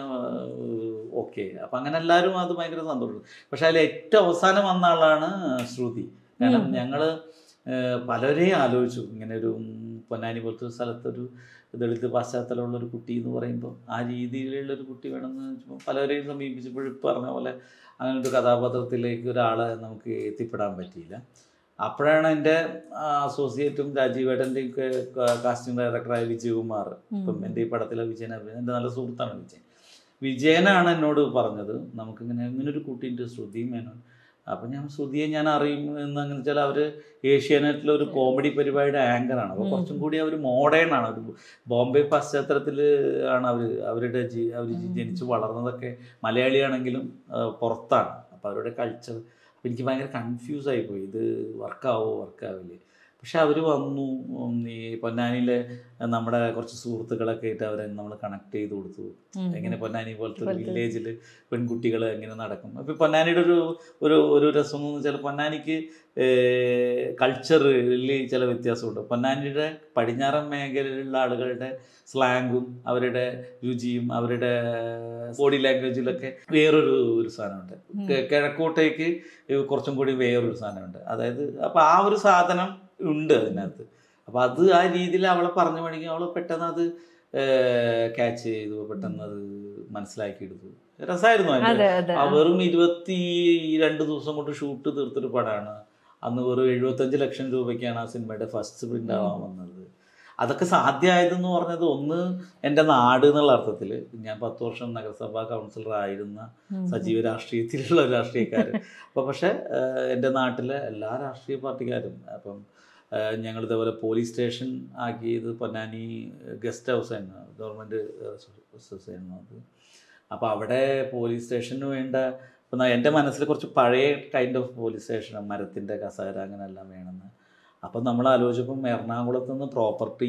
ഓക്കെ അപ്പം അങ്ങനെ എല്ലാവരും അത് ഭയങ്കര സന്തോഷം പക്ഷെ അതിൽ ഏറ്റവും അവസാനം വന്ന ആളാണ് ശ്രുതി കാരണം ഉം. ഞങ്ങൾ പലരെയും ആലോചിച്ചു ഇങ്ങനെ ഒരു ഉം, പൊന്നാനി പോലത്തെ ഒരു സ്ഥലത്തൊരു ദളിത് പശ്ചാത്തലമുള്ള ഒരു കുട്ടി എന്ന് പറയുമ്പോൾ ആ രീതിയിലുള്ള ഒരു കുട്ടി വേണമെന്ന് വെച്ചപ്പോൾ പലരെയും സമീപിച്ചപ്പോൾ ഇപ്പം പറഞ്ഞ പോലെ അങ്ങനെ ഒരു കഥാപാത്രത്തിലേക്ക് ഒരാളെ നമുക്ക് എത്തിപ്പെടാൻ പറ്റിയില്ല അപ്പോഴാണ് എൻ്റെ അസോസിയേറ്റും രാജീവേട്ടൻ്റെയും ഒക്കെ കാസ്റ്റിംഗ് ഡയറക്ടറായ വിജയകുമാർ ഇപ്പം എൻ്റെ ഈ പടത്തിലെ വിജയൻ അഭിനയം എൻ്റെ നല്ല സുഹൃത്താണ് വിജയൻ വിജയനാണ് എന്നോട് പറഞ്ഞത് നമുക്കിങ്ങനെ ഇങ്ങനെ ഒരു കുട്ടീൻ്റെ ശ്രുതി മേനോൻ അപ്പം ഞാൻ ശ്രുതിയെ ഞാൻ അറിയും എന്ന് അങ്ങനെ വെച്ചാൽ അവർ ഏഷ്യാനെറ്റിലെ ഒരു കോമഡി പരിപാടിയുടെ ആങ്കറാണ് അപ്പോൾ ഉം. കുറച്ചും കൂടി അവർ മോഡേൺ ആണ് ഒരു ബോംബെ പശ്ചാത്തലത്തിൽ ആണ് അവർ അവരുടെ ജീ അവർ ഉം. ജനിച്ച് വളർന്നതൊക്കെ മലയാളിയാണെങ്കിലും ആ, പുറത്താണ് അപ്പോൾ അവരുടെ കൾച്ചർ അപ്പോൾ എനിക്ക് ഭയങ്കര കൺഫ്യൂസ് ആയിപ്പോയി ഇത് വർക്കാവോ വർക്കാവില്ലേ പക്ഷെ അവർ വന്നു ഉം, ഈ പൊന്നാനിയിലെ നമ്മുടെ കുറച്ച് സുഹൃത്തുക്കളൊക്കെ ആയിട്ട് അവരെ നമ്മൾ കണക്ട് ചെയ്ത് കൊടുത്തു ഉം, എങ്ങനെ ഉം. പൊന്നാനി പോലത്തെ ഒരു പോലത്തെ. വില്ലേജിൽ പെൺകുട്ടികൾ എങ്ങനെ നടക്കും അപ്പോൾ പൊന്നാനിയുടെ ഒരു ഒരു ഒരു രസം എന്ന് വെച്ചാൽ പൊന്നാനിക്ക് കൾച്ചറിൽ ചില വ്യത്യാസമുണ്ട് പൊന്നാനിയുടെ പടിഞ്ഞാറൻ മേഖലയിലുള്ള ആളുകളുടെ സ്ലാങ്ങും അവരുടെ രുചിയും അവരുടെ ബോഡി ലാംഗ്വേജിലൊക്കെ വേറൊരു ഒരു സാധനമുണ്ട് ഉം. കെ- കിഴക്കോട്ടേക്ക് കുറച്ചും കൂടി വേറൊരു സാധനമുണ്ട് അതായത് അപ്പോൾ ആ ഒരു സാധനം ഉണ്ട് അതിനകത്ത് അപ്പോൾ അത് ആ രീതിയിൽ അവളെ പറഞ്ഞു പഠിക്കും അവൾ പെട്ടെന്ന് അത് ക്യാച്ച് ചെയ്തു പെട്ടെന്ന് അത് മനസ്സിലാക്കിയെടുത്തു രസമായിരുന്നു അതിന്റെ അതെ അതെ ആ വെറും ഇരുപത്തി രണ്ട് ദിവസം കൊണ്ട് ഷൂട്ട് തീർത്തൊരു പടമാണ് അന്ന് വെറും എഴുപത്തഞ്ച് ലക്ഷം രൂപയ്ക്കാണ് ആ സിനിമയുടെ ഫസ്റ്റ് പ്രിന്റ് ആവാൻ വന്നത് അതൊക്കെ സാധ്യമായതെന്ന് പറഞ്ഞത് ഒന്ന് എൻ്റെ നാട് എന്നുള്ള അർത്ഥത്തിൽ ഞാൻ പത്ത് വർഷം നഗരസഭാ കൗൺസിലർ ആയിരുന്ന ഉം, സജീവ രാഷ്ട്രീയത്തിലുള്ള ഒരു രാഷ്ട്രീയക്കാരൻ അപ്പോൾ പക്ഷേ ആഹ് എൻ്റെ നാട്ടിലെ എല്ലാ രാഷ്ട്രീയ പാർട്ടിക്കാരും അപ്പം ആഹ് ഞങ്ങൾ ഇതേപോലെ പോലീസ് സ്റ്റേഷൻ ആക്കിയത് പൊന്നാനി ഗസ്റ്റ് ഹൗസ് ആയിരുന്നു ഗവൺമെൻറ് ഹൗസ് ആയിരുന്നു അത് അപ്പോൾ അവിടെ പോലീസ് സ്റ്റേഷന് വേണ്ട ഇപ്പം എൻ്റെ മനസ്സിൽ കുറച്ച് പഴയ കൈൻഡ് ഓഫ് പോലീസ് സ്റ്റേഷൻ മരത്തിൻ്റെ കസേര അങ്ങനെയെല്ലാം വേണമെന്ന് അപ്പം നമ്മൾ ആലോചിച്ചപ്പം എറണാകുളത്ത് നിന്ന് പ്രോപ്പർട്ടി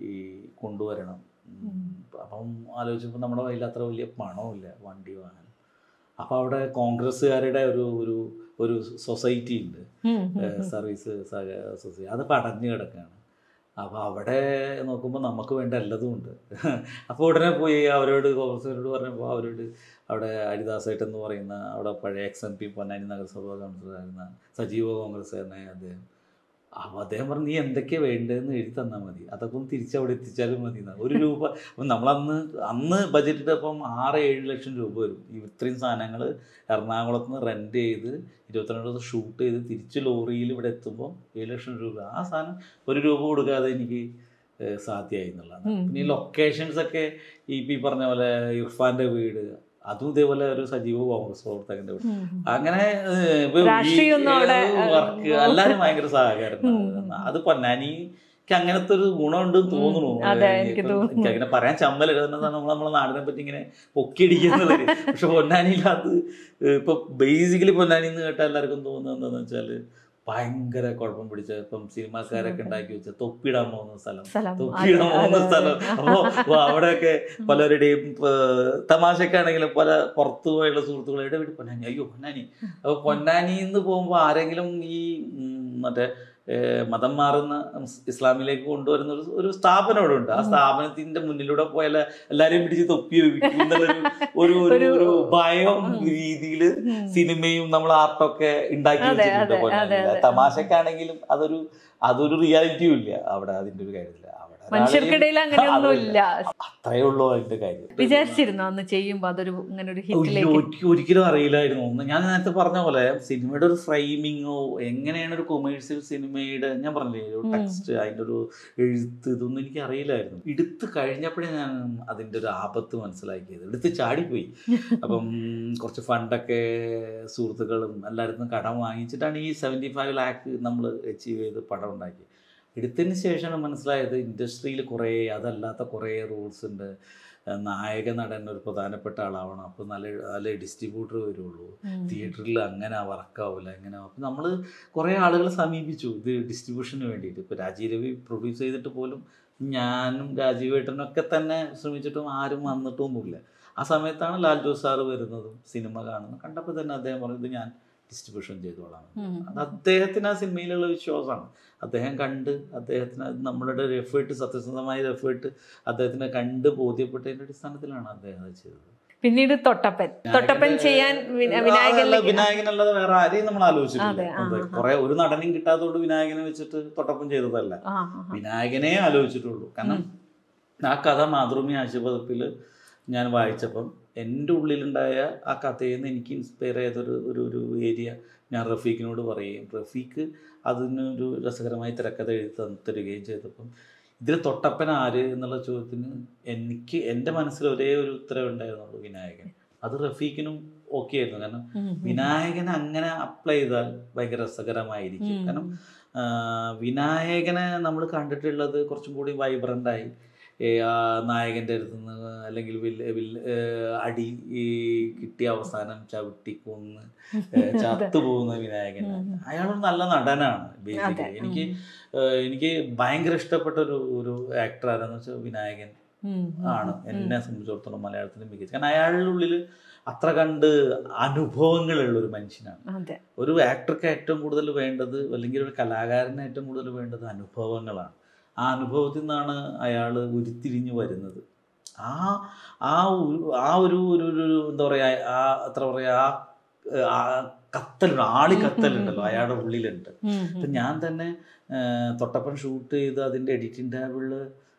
കൊണ്ടുവരണം ഉം. അപ്പം ആലോചിച്ചപ്പോൾ നമ്മുടെ കയ്യിൽ അത്ര വലിയ പണമില്ല വണ്ടി വാങ്ങാൻ അപ്പോൾ അവിടെ കോൺഗ്രസ്സുകാരുടെ ഒരു ഒരു ഒരു സൊസൈറ്റി ഉണ്ട് ഉം, ഉം, ഏഹ് ഉം. സർവീസ് സഹ- സൊസൈറ്റി അത് പടഞ്ഞു കിടക്കുകയാണ് അപ്പോൾ അവിടെ നോക്കുമ്പോൾ നമുക്ക് വേണ്ട എല്ലതും ഉണ്ട് അപ്പോൾ ഉടനെ പോയി അവരോട് കോൺഗ്രസ്സുകാരോട് പറഞ്ഞപ്പോൾ അവരോട് അവിടെ ഹരിദാസേട്ടൻ എന്ന് പറയുന്ന അവിടെ പഴയ എക്സ് എം പി പൊന്നാനി നഗരസഭാ കൗൺസിലറായിരുന്ന സജീവ കോൺഗ്രസ്സുകാരനായ അദ്ദേഹം അപ്പോൾ അദ്ദേഹം പറഞ്ഞു നീ എന്തൊക്കെയാണ് വേണ്ടതെന്ന് എഴുതി തന്നാൽ മതി അതൊക്കെ ഒന്ന് തിരിച്ചവിടെ എത്തിച്ചാലും മതി എന്നാ. ഒരു രൂപ അപ്പം നമ്മളന്ന് അന്ന് ബജറ്റ് ഇട്ടപ്പം ആറ് ഏഴ് ലക്ഷം രൂപ വരും ഈ ഇത്രയും സാധനങ്ങൾ എറണാകുളത്ത് നിന്ന് റെൻറ്റ് ചെയ്ത് ഇരുപത്തിരണ്ട് ദിവസം ഷൂട്ട് ചെയ്ത് തിരിച്ച് ലോറിയിൽ ഇവിടെ എത്തുമ്പോൾ ഏഴ് ലക്ഷം രൂപ ആ സാധനം ഒരു രൂപ കൊടുക്കാതെ എനിക്ക് ഏഹ്, സാധ്യമായി എന്നുള്ളതാണ് ഉം. പിന്നെ ഈ ലൊക്കേഷൻസ് ഒക്കെ ഈ ഇപ്പം ഈ പറഞ്ഞ പോലെ ഇർഫാൻ്റെ വീട് അതും ഇതേപോലെ ഒരു സജീവ കോൺഗ്രസ് പ്രവർത്തകൻ്റെ വീട് ഉം, ഉം. അങ്ങനെ ഏഹ്, ഇപ്പൊ ഈ, രാഷ്ട്രീയമൊന്നും അവിടെ, ഏഹ്, വർക്ക് എല്ലാരും ഭയങ്കര സഹകരണം ഉം. അത് പൊന്നാനിക്ക് അങ്ങനത്തെ ഒരു ഗുണമുണ്ടെന്ന് തോന്നുന്നു ഉം, അതെ, ഏഹ്, എനിക്ക് ഇപ്പം തോന്നുന്നു. എനിക്ക് അങ്ങനെ പറയാൻ ചമ്മലുണ്ട് നമ്മൾ നമ്മളെ നാടിനെ പറ്റി ഇങ്ങനെ പൊക്കിയടിക്കുന്നത് പക്ഷെ പൊന്നാനിയിലത് ഇപ്പൊ ബേസിക്കലി പൊന്നാനി എന്ന് കേട്ടാൽ എല്ലാവർക്കും തോന്നുന്നത് എന്താണെന്ന് വെച്ചാല് ഭയങ്കര കുഴപ്പം പിടിച്ച ഇപ്പം സിനിമാക്കാരൊക്കെ ഉണ്ടാക്കി വെച്ച തൊപ്പിടാൻ പോകുന്ന സ്ഥലം സ്ഥലം തൊപ്പിടാൻ അതെ, പോകുന്ന അതെ, സ്ഥലം അതെ. അപ്പോ അപ്പൊ അവിടെയൊക്കെ പലരുടെയും ഇപ്പൊ തമാശക്കാണെങ്കിലും പല പുറത്തു പോയുള്ള സുഹൃത്തുക്കളുടെ വീട് പൊന്നാനി അയ്യോ പൊന്നാനി അപ്പൊ പൊന്നാനിന്ന് പോകുമ്പോൾ ആരെങ്കിലും ഈ ഉം, മറ്റേ ഏഹ് മതം മാറുന്ന ഇസ് ഇസ്ലാമിലേക്ക് കൊണ്ടുവരുന്ന ഒരു ഒരു സ്ഥാപനം ഇവിടെ ഉണ്ട് ആ സ്ഥാപനത്തിന്റെ മുന്നിലൂടെ പോയാൽ എല്ലാരെയും പിടിച്ച് തൊപ്പി വെക്കും എന്നുള്ളൊരു ഒരു ഒരു- ഒരു- ഒരു ഭയം രീതിയിൽ സിനിമയും നമ്മൾ ആർട്ടൊക്കെ ഉണ്ടാക്കി അതെ, വെച്ചിട്ടുണ്ട് അതെ, പൊന്നാനിയിൽ. അതെ, അതെ. തമാശക്കാണെങ്കിലും അതൊരു അതൊരു റിയാലിറ്റിയും ഇല്ല അവിടെ അതിന്റെ ഒരു കാര്യത്തില്ല അവിടെ ഒരാളെയും- മനുഷ്യർക്കിടയിൽ അങ്ങനെയൊന്നും അതില്ല. ഇല്ല അത്രേ ഉള്ളൂ അതിന്റെ കാര്യം വിചാരിച്ചിരുന്നു അന്ന് ചെയ്യുമ്പോ അതൊരു ഇങ്ങനെ ഒരു ഒരിക്കലും- ഹിറ്റിലേക്ക് ഒരിക്കലും- ഒരിക്കലും അറിയില്ലായിരുന്നു ഒന്ന് ഞാൻ നേരത്തെ പറഞ്ഞ പോലെ സിനിമയുടെ ഒരു ഫ്രെയിമിങ്ങോ എങ്ങനെയാണ് ഒരു കൊമേഴ്സ്യൽ സിനിമയുടെ ഞാൻ പറഞ്ഞില്ലേ ഒരു ഉം. ടെക്സ്റ്റ് അതിൻ്റെ ഒരു എഴുത്ത് ഇതൊന്നും എനിക്ക് അറിയില്ലായിരുന്നു എടുത്ത് കഴിഞ്ഞപ്പോഴേ ഞാൻ അതിൻ്റെ ഒരു ആപത്ത് മനസ്സിലാക്കിയത് എടുത്ത് ചാടിപ്പോയി അപ്പം കുറച്ച് ഫണ്ടൊക്കെ സുഹൃത്തുക്കളും എല്ലായിടത്തും കടം വാങ്ങിച്ചിട്ടാണ് ഈ സെവൻറ്റി ഫൈവ് ലാക്ക് നമ്മൾ അച്ചീവ് ചെയ്ത് പടം ഉണ്ടാക്കി എടുത്തതിന് ശേഷമാണ് മനസ്സിലായത് ഇൻഡസ്ട്രിയിൽ കുറേ അതല്ലാത്ത കുറേ റൂൾസ് ഉണ്ട് ഏഹ് നായക നടൻ ഒരു പ്രധാനപ്പെട്ട ആളാവണം അപ്പോൾ നല്ല നല്ല ഡിസ്ട്രിബ്യൂട്ടർ വരുള്ളൂ തിയേറ്ററിൽ അങ്ങനെ വർക്കാവില്ല എങ്ങനെ അപ്പം നമ്മൾ കുറേ ആളുകളെ സമീപിച്ചു ഇത് ഡിസ്ട്രിബ്യൂഷന് വേണ്ടിയിട്ട് ഇപ്പോൾ രാജീവ് രവി പ്രൊഡ്യൂസ് ചെയ്തിട്ട് പോലും ഞാനും രാജീവ് ഏട്ടനൊക്കെ തന്നെ ശ്രമിച്ചിട്ടും ആരും വന്നിട്ടൊന്നുമില്ല ആ സമയത്താണ് ലാൽ ജോസ് സാറ് വരുന്നതും സിനിമ കാണുന്നതും കണ്ടപ്പോൾ തന്നെ അദ്ദേഹം പറഞ്ഞത് ഞാൻ ഡിസ്ട്രിബ്യൂഷൻ ചെയ്തോളാം ഉം. അത് അദ്ദേഹത്തിന് ആ സിനിമയിലുള്ള വിശ്വാസമാണ് അദ്ദേഹം കണ്ട് അദ്ദേഹത്തിന് അത് നമ്മളുടെ ഒരു എഫേർട്ട് സത്യസന്ധമായ ഒരു എഫേർട്ട് അദ്ദേഹത്തിനെ കണ്ട് ബോധ്യപ്പെട്ടതിന്റെ അടിസ്ഥാനത്തിലാണ് അദ്ദേഹം അത് ചെയ്തത് പിന്നീട് തൊട്ടപ്പൻ തൊട്ടപ്പൻ ചെയ്യാൻ വിന- അതല്ല, വിനായകനിലേക്ക് വിനായകനല്ലാതെ വേറെ ആരെയും നമ്മൾ ആലോചിച്ചിട്ടില്ല അതെ, ആ, അതെ, ആ. കുറെ ഒരു നടനും കിട്ടാത്തതുകൊണ്ട് വിനായകനെ വെച്ചിട്ട് തൊട്ടപ്പം ചെയ്തതല്ല ആ, ആ, ആ. വിനായകനെ ആലോചിച്ചിട്ടുള്ളൂ കാരണം ആ കഥ മാതൃഭൂമി ആശുപത്രിയിൽ ഞാൻ വായിച്ചപ്പം എൻ്റെ ഉള്ളിലുണ്ടായ ആ കഥയിൽ നിന്ന് എനിക്ക് ഇൻസ്പയർ ചെയ്തൊരു ഒരു ഒരു ഏരിയ ഞാൻ റഫീഖിനോട് പറയുകയും റഫീഖ് അതിനൊരു രസകരമായി തിരക്കഥ എഴുതി തന്ന് തരികയും ചെയ്തപ്പം ഇതിൽ തൊട്ടപ്പൻ ആര് എന്നുള്ള ചോദ്യത്തിന് എനിക്ക് എൻ്റെ മനസ്സിൽ ഒരേ ഒരു ഉത്തരവ് ഉണ്ടായിരുന്നുള്ളൂ വിനായകൻ അത് റഫീഖിനും ഓക്കെ ആയിരുന്നു കാരണം ഉം, ഉം. വിനായകനെ അങ്ങനെ അപ്ലൈ ചെയ്താൽ ഭയങ്കര രസകരമായിരിക്കും ഉം. കാരണം ആ, വിനായകനെ നമ്മൾ കണ്ടിട്ടുള്ളത് കുറച്ചും കൂടി വൈബ്രൻ്റായി ആ നായകൻ്റെ അടുത്ത് നിന്ന് അല്ലെങ്കിൽ വില്ല വില്ല ഏ, അടി ഈ കിട്ടിയ അവസാനം ചവിട്ടി കൊന്ന് ഏ, ചത്തുപോകുന്ന വിനായകൻ ഉം. അയാളൊരു നല്ല നടനാണ് ബേസിക്കലി അതെ. എനിക്ക് ഏ, എനിക്ക് ഭയങ്കര ഇഷ്ടപ്പെട്ട ഒരു ഒരു ആക്ടർ ആരാന്ന് വെച്ചാൽ വിനായകൻ ഉം, ഉം, ആണ് ഉം. എന്നെ സംബന്ധിച്ചിടത്തോളം മലയാളത്തിൽ മികച്ച കാരണം അയാളുടെ ഉള്ളിൽ അത്ര കണ്ട് അനുഭവങ്ങളുള്ള ഒരു മനുഷ്യനാണ് അതെ ഒരു ആക്ടർക്ക് ഏറ്റവും കൂടുതൽ വേണ്ടത് അല്ലെങ്കിൽ ഒരു കലാകാരന് ഏറ്റവും കൂടുതൽ വേണ്ടത് അനുഭവങ്ങളാണ് ആ അനുഭവത്തിൽ നിന്നാണ് അയാൾ ഉരുത്തിരിഞ്ഞു വരുന്നത് ആ ആ ഒരു ആ ഒരു ഒരു ഒരു എന്താ പറയുക ആ എത്ര പറയുക ആ ആ കത്തലുണ്ട് ആളി കത്തലുണ്ടല്ലോ അയാളുടെ ഉള്ളിലുണ്ട് ഉം, ഉം. ഇപ്പം ഞാൻ തന്നെ ആ, തൊട്ടപ്പൻ ഷൂട്ട് ചെയ്ത് അതിൻ്റെ എഡിറ്റിംഗ് ടേബിളിൽ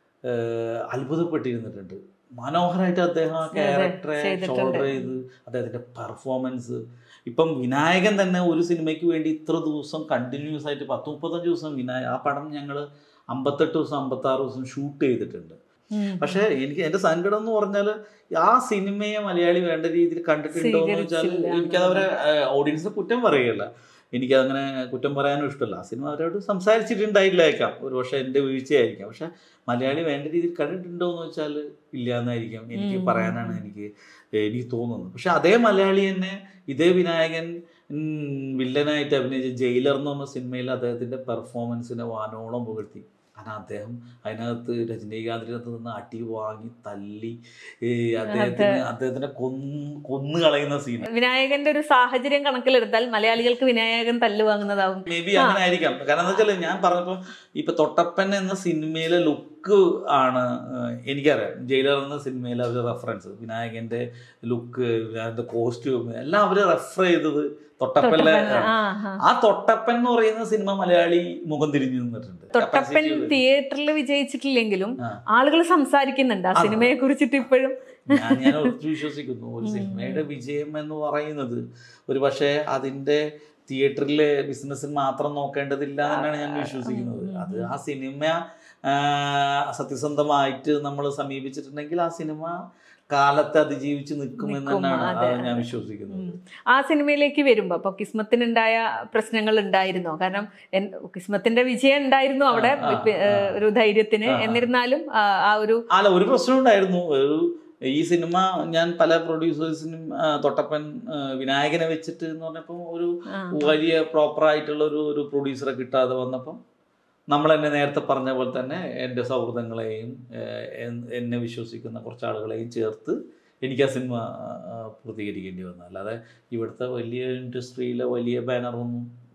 അത്ഭുതപ്പെട്ടിരുന്നിട്ടുണ്ട് മനോഹരമായിട്ട് അദ്ദേഹം ആ അതെ, ക്യാരക്ടറെ ചെയ്തിട്ടുണ്ട്. ഷോൾഡർ ചെയ്ത് അദ്ദേഹത്തിൻ്റെ പെർഫോമൻസ് ഇപ്പം വിനായകൻ തന്നെ ഒരു സിനിമയ്ക്ക് വേണ്ടി ഇത്ര ദിവസം കണ്ടിന്യൂസ് ആയിട്ട് പത്ത് മുപ്പത്തഞ്ച് ദിവസം വിനായ ആ പടം ഞങ്ങൾ അമ്പത്തെട്ട് ദിവസം അമ്പത്താറ് ദിവസം ഷൂട്ട് ചെയ്തിട്ടുണ്ട് ഉം. പക്ഷേ എനിക്ക് എൻ്റെ സങ്കടം എന്ന് പറഞ്ഞാൽ ആ സിനിമയെ മലയാളി വേണ്ട രീതിയിൽ കണ്ടിട്ടുണ്ടോ എന്ന് വെച്ചാൽ സ്വീകരിച്ചില്ല എനിക്കത് അവരെ ഓഡിയൻസിനെ കുറ്റം പറയുകയല്ല എനിക്കതങ്ങനെ കുറ്റം പറയാനും ഇഷ്ടമല്ല ആ സിനിമ അവരോട് സംസാരിച്ചിട്ടുണ്ടായില്ലേക്കാം ഒരു പക്ഷേ എൻ്റെ വീഴ്ചയായിരിക്കാം പക്ഷെ മലയാളി വേണ്ട രീതിയിൽ കണ്ടിട്ടുണ്ടോ എന്ന് വെച്ചാൽ ഇല്ല എന്നായിരിക്കും എനിക്ക് ഉം. പറയാനാണ് എനിക്ക് എനിക്ക് തോന്നുന്നത് പക്ഷെ അതേ മലയാളി തന്നെ ഇതേ വിനായകൻ ഉം, വില്ലനായിട്ട് അഭിനയിച്ച ജയിലർ എന്ന് പറഞ്ഞ സിനിമയിൽ അദ്ദേഹത്തിൻ്റെ പെർഫോമൻസിനെ വാനോളം പുകഴ്ത്തി കാരണം അദ്ദേഹം അതിനകത്ത് രജനീകാന്തിനകത്ത് നിന്ന് അടി വാങ്ങി തല്ലി ഈ അദ്ദേഹത്തിന് അദ്ദേഹത്തിനെ കൊന്ന് കൊന്നു കളയുന്ന സീൻ വിനായകന്റെ ഒരു സാഹചര്യം കണക്കിലെടുത്താൽ മലയാളികൾക്ക് വിനായകൻ തല്ല് വാങ്ങുന്നതാവും മേ ബി അങ്ങനെ ആയിരിക്കാം കാരണം എന്താ വെച്ചാൽ ഞാൻ പറഞ്ഞപ്പോ ഇപ്പൊ തൊട്ടപ്പൻ എന്ന സിനിമയിലെ ലുക്ക് ആണ് ഏഹ്, എനിക്കറിയാം ജയിലർ എന്ന സിനിമയിലെ അവര് റെഫറൻസ് വിനായകന്റെ ലുക്ക് വിനായകന്റെ കോസ്റ്റ്യൂം എല്ലാം അവര് റെഫർ ചെയ്തത് തൊട്ടപ്പനിലെ തൊട്ടപ്പൻ ആ ആ. ആ തൊട്ടപ്പൻ എന്ന് പറയുന്ന സിനിമ മലയാളി മുഖം തിരിഞ്ഞു നിന്നിട്ടുണ്ട് തൊട്ടപ്പൻ Capacity ഉള്ള- തിയേറ്ററിൽ വിജയിച്ചിട്ടില്ലെങ്കിലും ആ. ആളുകൾ സംസാരിക്കുന്നുണ്ട് ആ അതെ. സിനിമയെ കുറിച്ചിട്ട് ഇപ്പോഴും ഞാൻ ഞാൻ ഉറച്ചു വിശ്വസിക്കുന്നു ഒരു ഉം. സിനിമയുടെ വിജയം എന്ന് പറയുന്നത് ഒരു പക്ഷേ അതിന്റെ തിയേറ്ററിലെ ബിസിനസ്സിൽ മാത്രം നോക്കേണ്ടതില്ല എന്നാണ് ഞാൻ വിശ്വസിക്കുന്നത് ഉം, ഉം, അത് ഉം. ആ സിനിമ ആ, സത്യസന്ധമായിട്ട് നമ്മൾ സമീപിച്ചിട്ടുണ്ടെങ്കിൽ ആ സിനിമ കാലത്തെ അതിജീവിച്ച് നിൽക്കുമെന്ന് നിൽക്കും, തന്നെയാണ് അതെ, അത് ഞാൻ അതെ. വിശ്വസിക്കുന്നത് ഉം. ആ സിനിമയിലേക്ക് വരുമ്പോ അപ്പൊ കിസ്മത്തിനുണ്ടായ പ്രശ്നങ്ങൾ ഉണ്ടായിരുന്നോ കാരണം എൻ- കിസ്മത്തിന്റെ വിജയം ഉണ്ടായിരുന്നു അവിടെ ആ, ആ, ഇപ്പ- ഏ, ആ. ഒരു ധൈര്യത്തിന് ആ, ആ. എന്നിരുന്നാലും ആ, ആ ഒരു അല്ല ഒരു പ്രശ്നം ഉണ്ടായിരുന്നു ഒരു ഈ സിനിമ ഞാൻ പല പ്രൊഡ്യൂസേഴ്സിനും തൊട്ടപ്പൻ ആ, വിനായകനെ വെച്ചിട്ട് എന്ന് പറഞ്ഞപ്പോൾ ഒരു ആ, വലിയ പ്രോപ്പർ ആയിട്ടുള്ള ഒരു ഒരു പ്രൊഡ്യൂസറെ കിട്ടാതെ വന്നപ്പം നമ്മൾ എന്നെ നേരത്തെ പറഞ്ഞ പോലെ തന്നെ എൻ്റെ സൗഹൃദങ്ങളെയും ഏഹ്, എൻ- എന്നെ വിശ്വസിക്കുന്ന കുറച്ച് ആളുകളെയും ചേർത്ത് എനിക്ക് ആ സിനിമ ആ, പൂർത്തീകരിക്കേണ്ടി വന്നു അല്ലാതെ ഇവിടുത്തെ വലിയ ഇൻഡസ്ട്രിയിലെ വലിയ ബാനറൊന്നും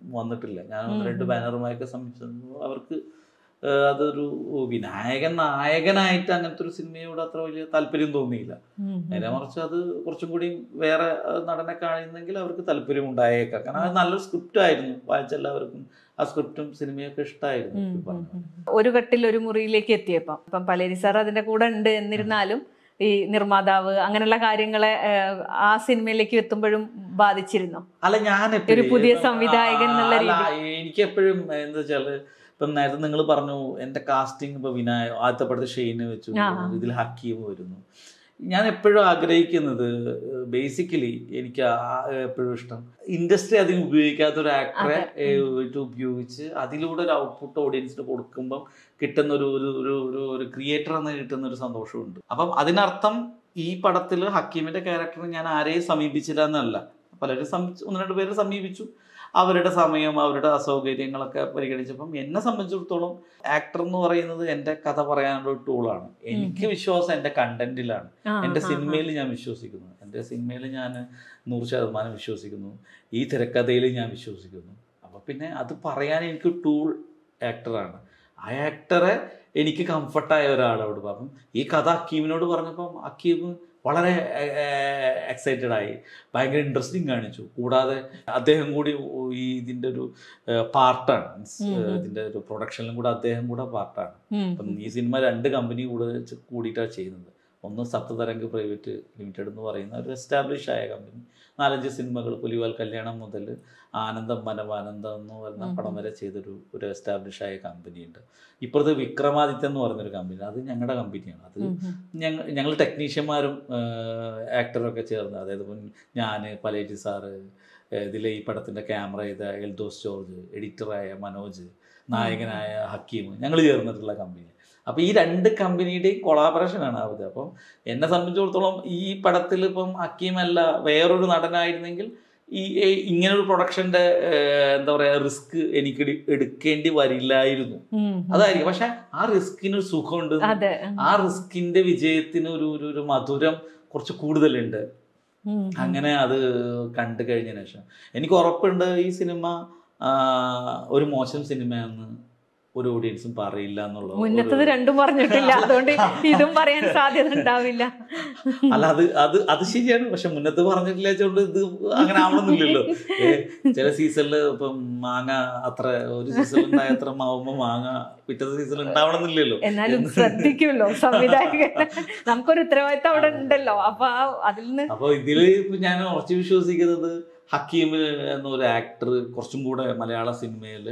വന്നിട്ടില്ല ഞാൻ ഒന്ന് ഉം, രണ്ട് ഉം. ബാനറുമായൊക്കെ സമീപിച്ചു അവർക്ക് ഏഹ്, അതൊരു വിനായകൻ നായകനായിട്ട് അങ്ങനത്തെ ഒരു സിനിമയോട് അത്ര വലിയ താല്പര്യം തോന്നിയില്ല ഉം, ഉം. നേരെ മറിച്ച് അത് കുറച്ചും കൂടി വേറെ ഏഹ്, നടനെ കാണുന്നെങ്കിൽ അവർക്ക് താല്പര്യം ഉണ്ടായേക്കാം കാരണം അത് നല്ലൊരു സ്ക്രിപ്റ്റ് ആയിരുന്നു വായിച്ച എല്ലാവർക്കും ആ സ്ക്രിപ്റ്റും സിനിമയൊക്കെ ഇഷ്ടമായിരുന്നു ഉം, ഈ ഉം, പറഞ്ഞ ഉം. ഒരു കട്ടിൽ ഒരു മുറിയിലേക്ക് എത്തിയപ്പം ഇപ്പം പലേരി സാർ അതിന്റെ കൂടെ ഉണ്ട് എന്നിരുന്നാലും ഈ നിർമ്മാതാവ് അങ്ങനെയുള്ള കാര്യങ്ങളെ ഏഹ്, ആ സിനിമയിലേക്ക് എത്തുമ്പോഴും ബാധിച്ചിരുന്നു അല്ല ഞാൻ ഒരു പുതിയ സംവിധായകൻ എന്നുള്ള എനിക്ക് എപ്പോഴും എന്താ വെച്ചാല് ഇപ്പം നേരത്തെ നിങ്ങൾ പറഞ്ഞു എന്റെ കാസ്റ്റിംഗ് ഇപ്പൊ വിനായ ആദ്യത്തെ പടത്ത് ഷെയ്ന് വെച്ചു ആ. ഇതിൽ ഹക്കീം വരുന്നു ഞാൻ എപ്പോഴും ആഗ്രഹിക്കുന്നത് ബേസിക്കലി എനിക്ക് എപ്പോഴും ഇഷ്ടം ഇൻഡസ്ട്രി അതിന് ഉപയോഗിക്കാത്ത ഒരു ആക്ടറെ അതെ. ഉപയോഗിച്ച് അതിലൂടെ ഒരു ഔട്ട്പുട്ട് ഓഡിയൻസിന് കൊടുക്കുമ്പം കിട്ടുന്ന ഒരു ഒരു ഒരു ഒരു ഒരു ക്രിയേറ്റർ എന്ന് കിട്ടുന്ന ഒരു സന്തോഷമുണ്ട് അപ്പം അതിനർത്ഥം ഈ പടത്തിൽ ഹക്കീമിന്റെ ക്യാരക്ടർ ഞാൻ ആരെയും സമീപിച്ചില്ല എന്നല്ല പലരും സമീപിച്ചു ഒന്ന് രണ്ട് പേര് സമീപിച്ചു അവരുടെ സമയം അവരുടെ അസൗകര്യങ്ങളൊക്കെ പരിഗണിച്ചപ്പം എന്നെ സംബന്ധിച്ചിടത്തോളം ആക്ടർ എന്ന് പറയുന്നത് എൻ്റെ കഥ പറയാനുള്ള ഒരു ടൂളാണ് എനിക്ക് വിശ്വാസം എൻ്റെ കണ്ടന്റിലാണ് ആ, എൻ്റെ ആ, ആ. സിനിമയിൽ ഞാൻ വിശ്വസിക്കുന്നു എൻ്റെ സിനിമയിൽ ഞാൻ നൂറ് ശതമാനം വിശ്വസിക്കുന്നു ഈ തിരക്കഥയിൽ ഞാൻ വിശ്വസിക്കുന്നു അപ്പോൾ പിന്നെ അത് പറയാൻ എനിക്ക് ടൂൾ ആക്ടറാണ് ആ ആക്ടറെ എനിക്ക് കംഫർട്ടായ ഒരാളോട് അപ്പം ഈ കഥ അക്കീമിനോട് പറഞ്ഞപ്പം അക്കീം വളരെ എക്സൈറ്റഡ് ആയി ഭയങ്കര ഇൻട്രസ്റ്റിംഗ് കാണിച്ചു കൂടാതെ അദ്ദേഹം കൂടി ഈ ഇതിൻ്റെ ഒരു പാർട്ടാണ് മീൻസ് ഉം ഉം. ഇതിൻ്റെ ഒരു പ്രൊഡക്ഷനിലും കൂടെ അദ്ദേഹം കൂടെ പാർട്ടാണ് ഉം, അപ്പം ഈ സിനിമ രണ്ട് കമ്പനി കൂടെ വെച്ച് കൂടിയിട്ടാണ് ചെയ്യുന്നത് ഒന്ന് സപ്തതരംഗ് പ്രൈവറ്റ് ലിമിറ്റഡ് എന്ന് പറയുന്ന ഒരു എസ്റ്റാബ്ലിഷ് ആയ കമ്പനി നാലഞ്ച് സിനിമകൾ പുലിവാൽ കല്യാണം മുതൽ ആനന്ദം മനവാനന്ദം എന്ന് പറയുന്ന ഉം. പടം വരെ ചെയ്തൊരു ഒരു എസ്റ്റാബ്ലിഷ് ആയ കമ്പനിയുണ്ട് ഇപ്പുറത്ത് വിക്രമാദിത്യ എന്ന് പറയുന്നൊരു കമ്പനി അത് ഞങ്ങളുടെ കമ്പനിയാണ് അത് ഉം, ഉം. ഞങ്ങൾ ഞങ്ങൾ ടെക്നീഷ്യന്മാരും ആക്ടറൊക്കെ ചേർന്ന് അതായത് ഇപ്പം ഞാൻ പലേറ്റി സാറ് ഇതിലെ ഈ പടത്തിൻ്റെ ക്യാമറ ചെയ്ത എൽദോസ് ജോർജ് എഡിറ്ററായ മനോജ് നായകനായ ഹക്കീം ഞങ്ങൾ ചേർന്നിട്ടുള്ള കമ്പനി അപ്പോൾ ഈ രണ്ട് കമ്പനിയുടെയും കൊളാബറേഷനാണ് അത് അപ്പം എന്നെ സംബന്ധിച്ചിടത്തോളം ഈ പടത്തിൽ ഇപ്പം ഹക്കീമല്ല വേറൊരു നടനായിരുന്നെങ്കിൽ ഈ ഈ ഇങ്ങനൊരു പ്രൊഡക്ഷൻ്റെ എന്താ പറയുക റിസ്ക് എനിക്ക് എടു- എടുക്കേണ്ടി വരില്ലായിരുന്നു ഉം, ഉം. അതായിരിക്കും പക്ഷെ ആ റിസ്കിനൊരു സുഖമുണ്ട് അതെ ആ റിസ്കിന്റെ വിജയത്തിന് ഒരു ഒരു ഒരു മധുരം കുറച്ച് കൂടുതലുണ്ട് ഉം, ഉം. അങ്ങനെ അത് കണ്ടു കഴിഞ്ഞതിന് ശേഷം എനിക്ക് ഉറപ്പുണ്ട് ഈ സിനിമ ആ, ഒരു മോശം സിനിമയാണെന്ന് ഒരു ഓഡിയൻസും പറയില്ല എന്നുള്ള മുന്നത്തത് ഒരു- രണ്ടും പറഞ്ഞിട്ടില്ല അതുകൊണ്ട് ഇതും പറയാൻ സാധ്യത ഉണ്ടാവില്ല അല്ല അത് അത് അത് ശരിയാണ് പക്ഷെ മുന്നത്ത് പറഞ്ഞിട്ടില്ല വെച്ചോണ്ട് ഇത് അങ്ങനെ ആവണമെന്നില്ലല്ലോ ഏ, ചില സീസണിൽ ഇപ്പം മാങ്ങ അത്ര ഒരു സീസണിൽ ഉണ്ടായ അത്ര മാവുമ്പോ മാങ്ങ പിറ്റത്തെ സീസണിൽ ഉണ്ടാവണമെന്നില്ലല്ലോ എന്നാലും ശ്രദ്ധിക്കുമല്ലോ സംവിധായകൻ നമുക്കൊരു ഉത്തരവാദിത്തം അവിടെ ഉണ്ടല്ലോ അപ്പൊ ആ അതിൽ നിന്ന് അപ്പൊ ഇതില് ഇപ്പൊ ഞാൻ ഉറച്ചു വിശ്വസിക്കുന്നത് ഹക്കീം എന്നൊരു ആക്ടർ കുറച്ചും കൂടെ മലയാള സിനിമയിൽ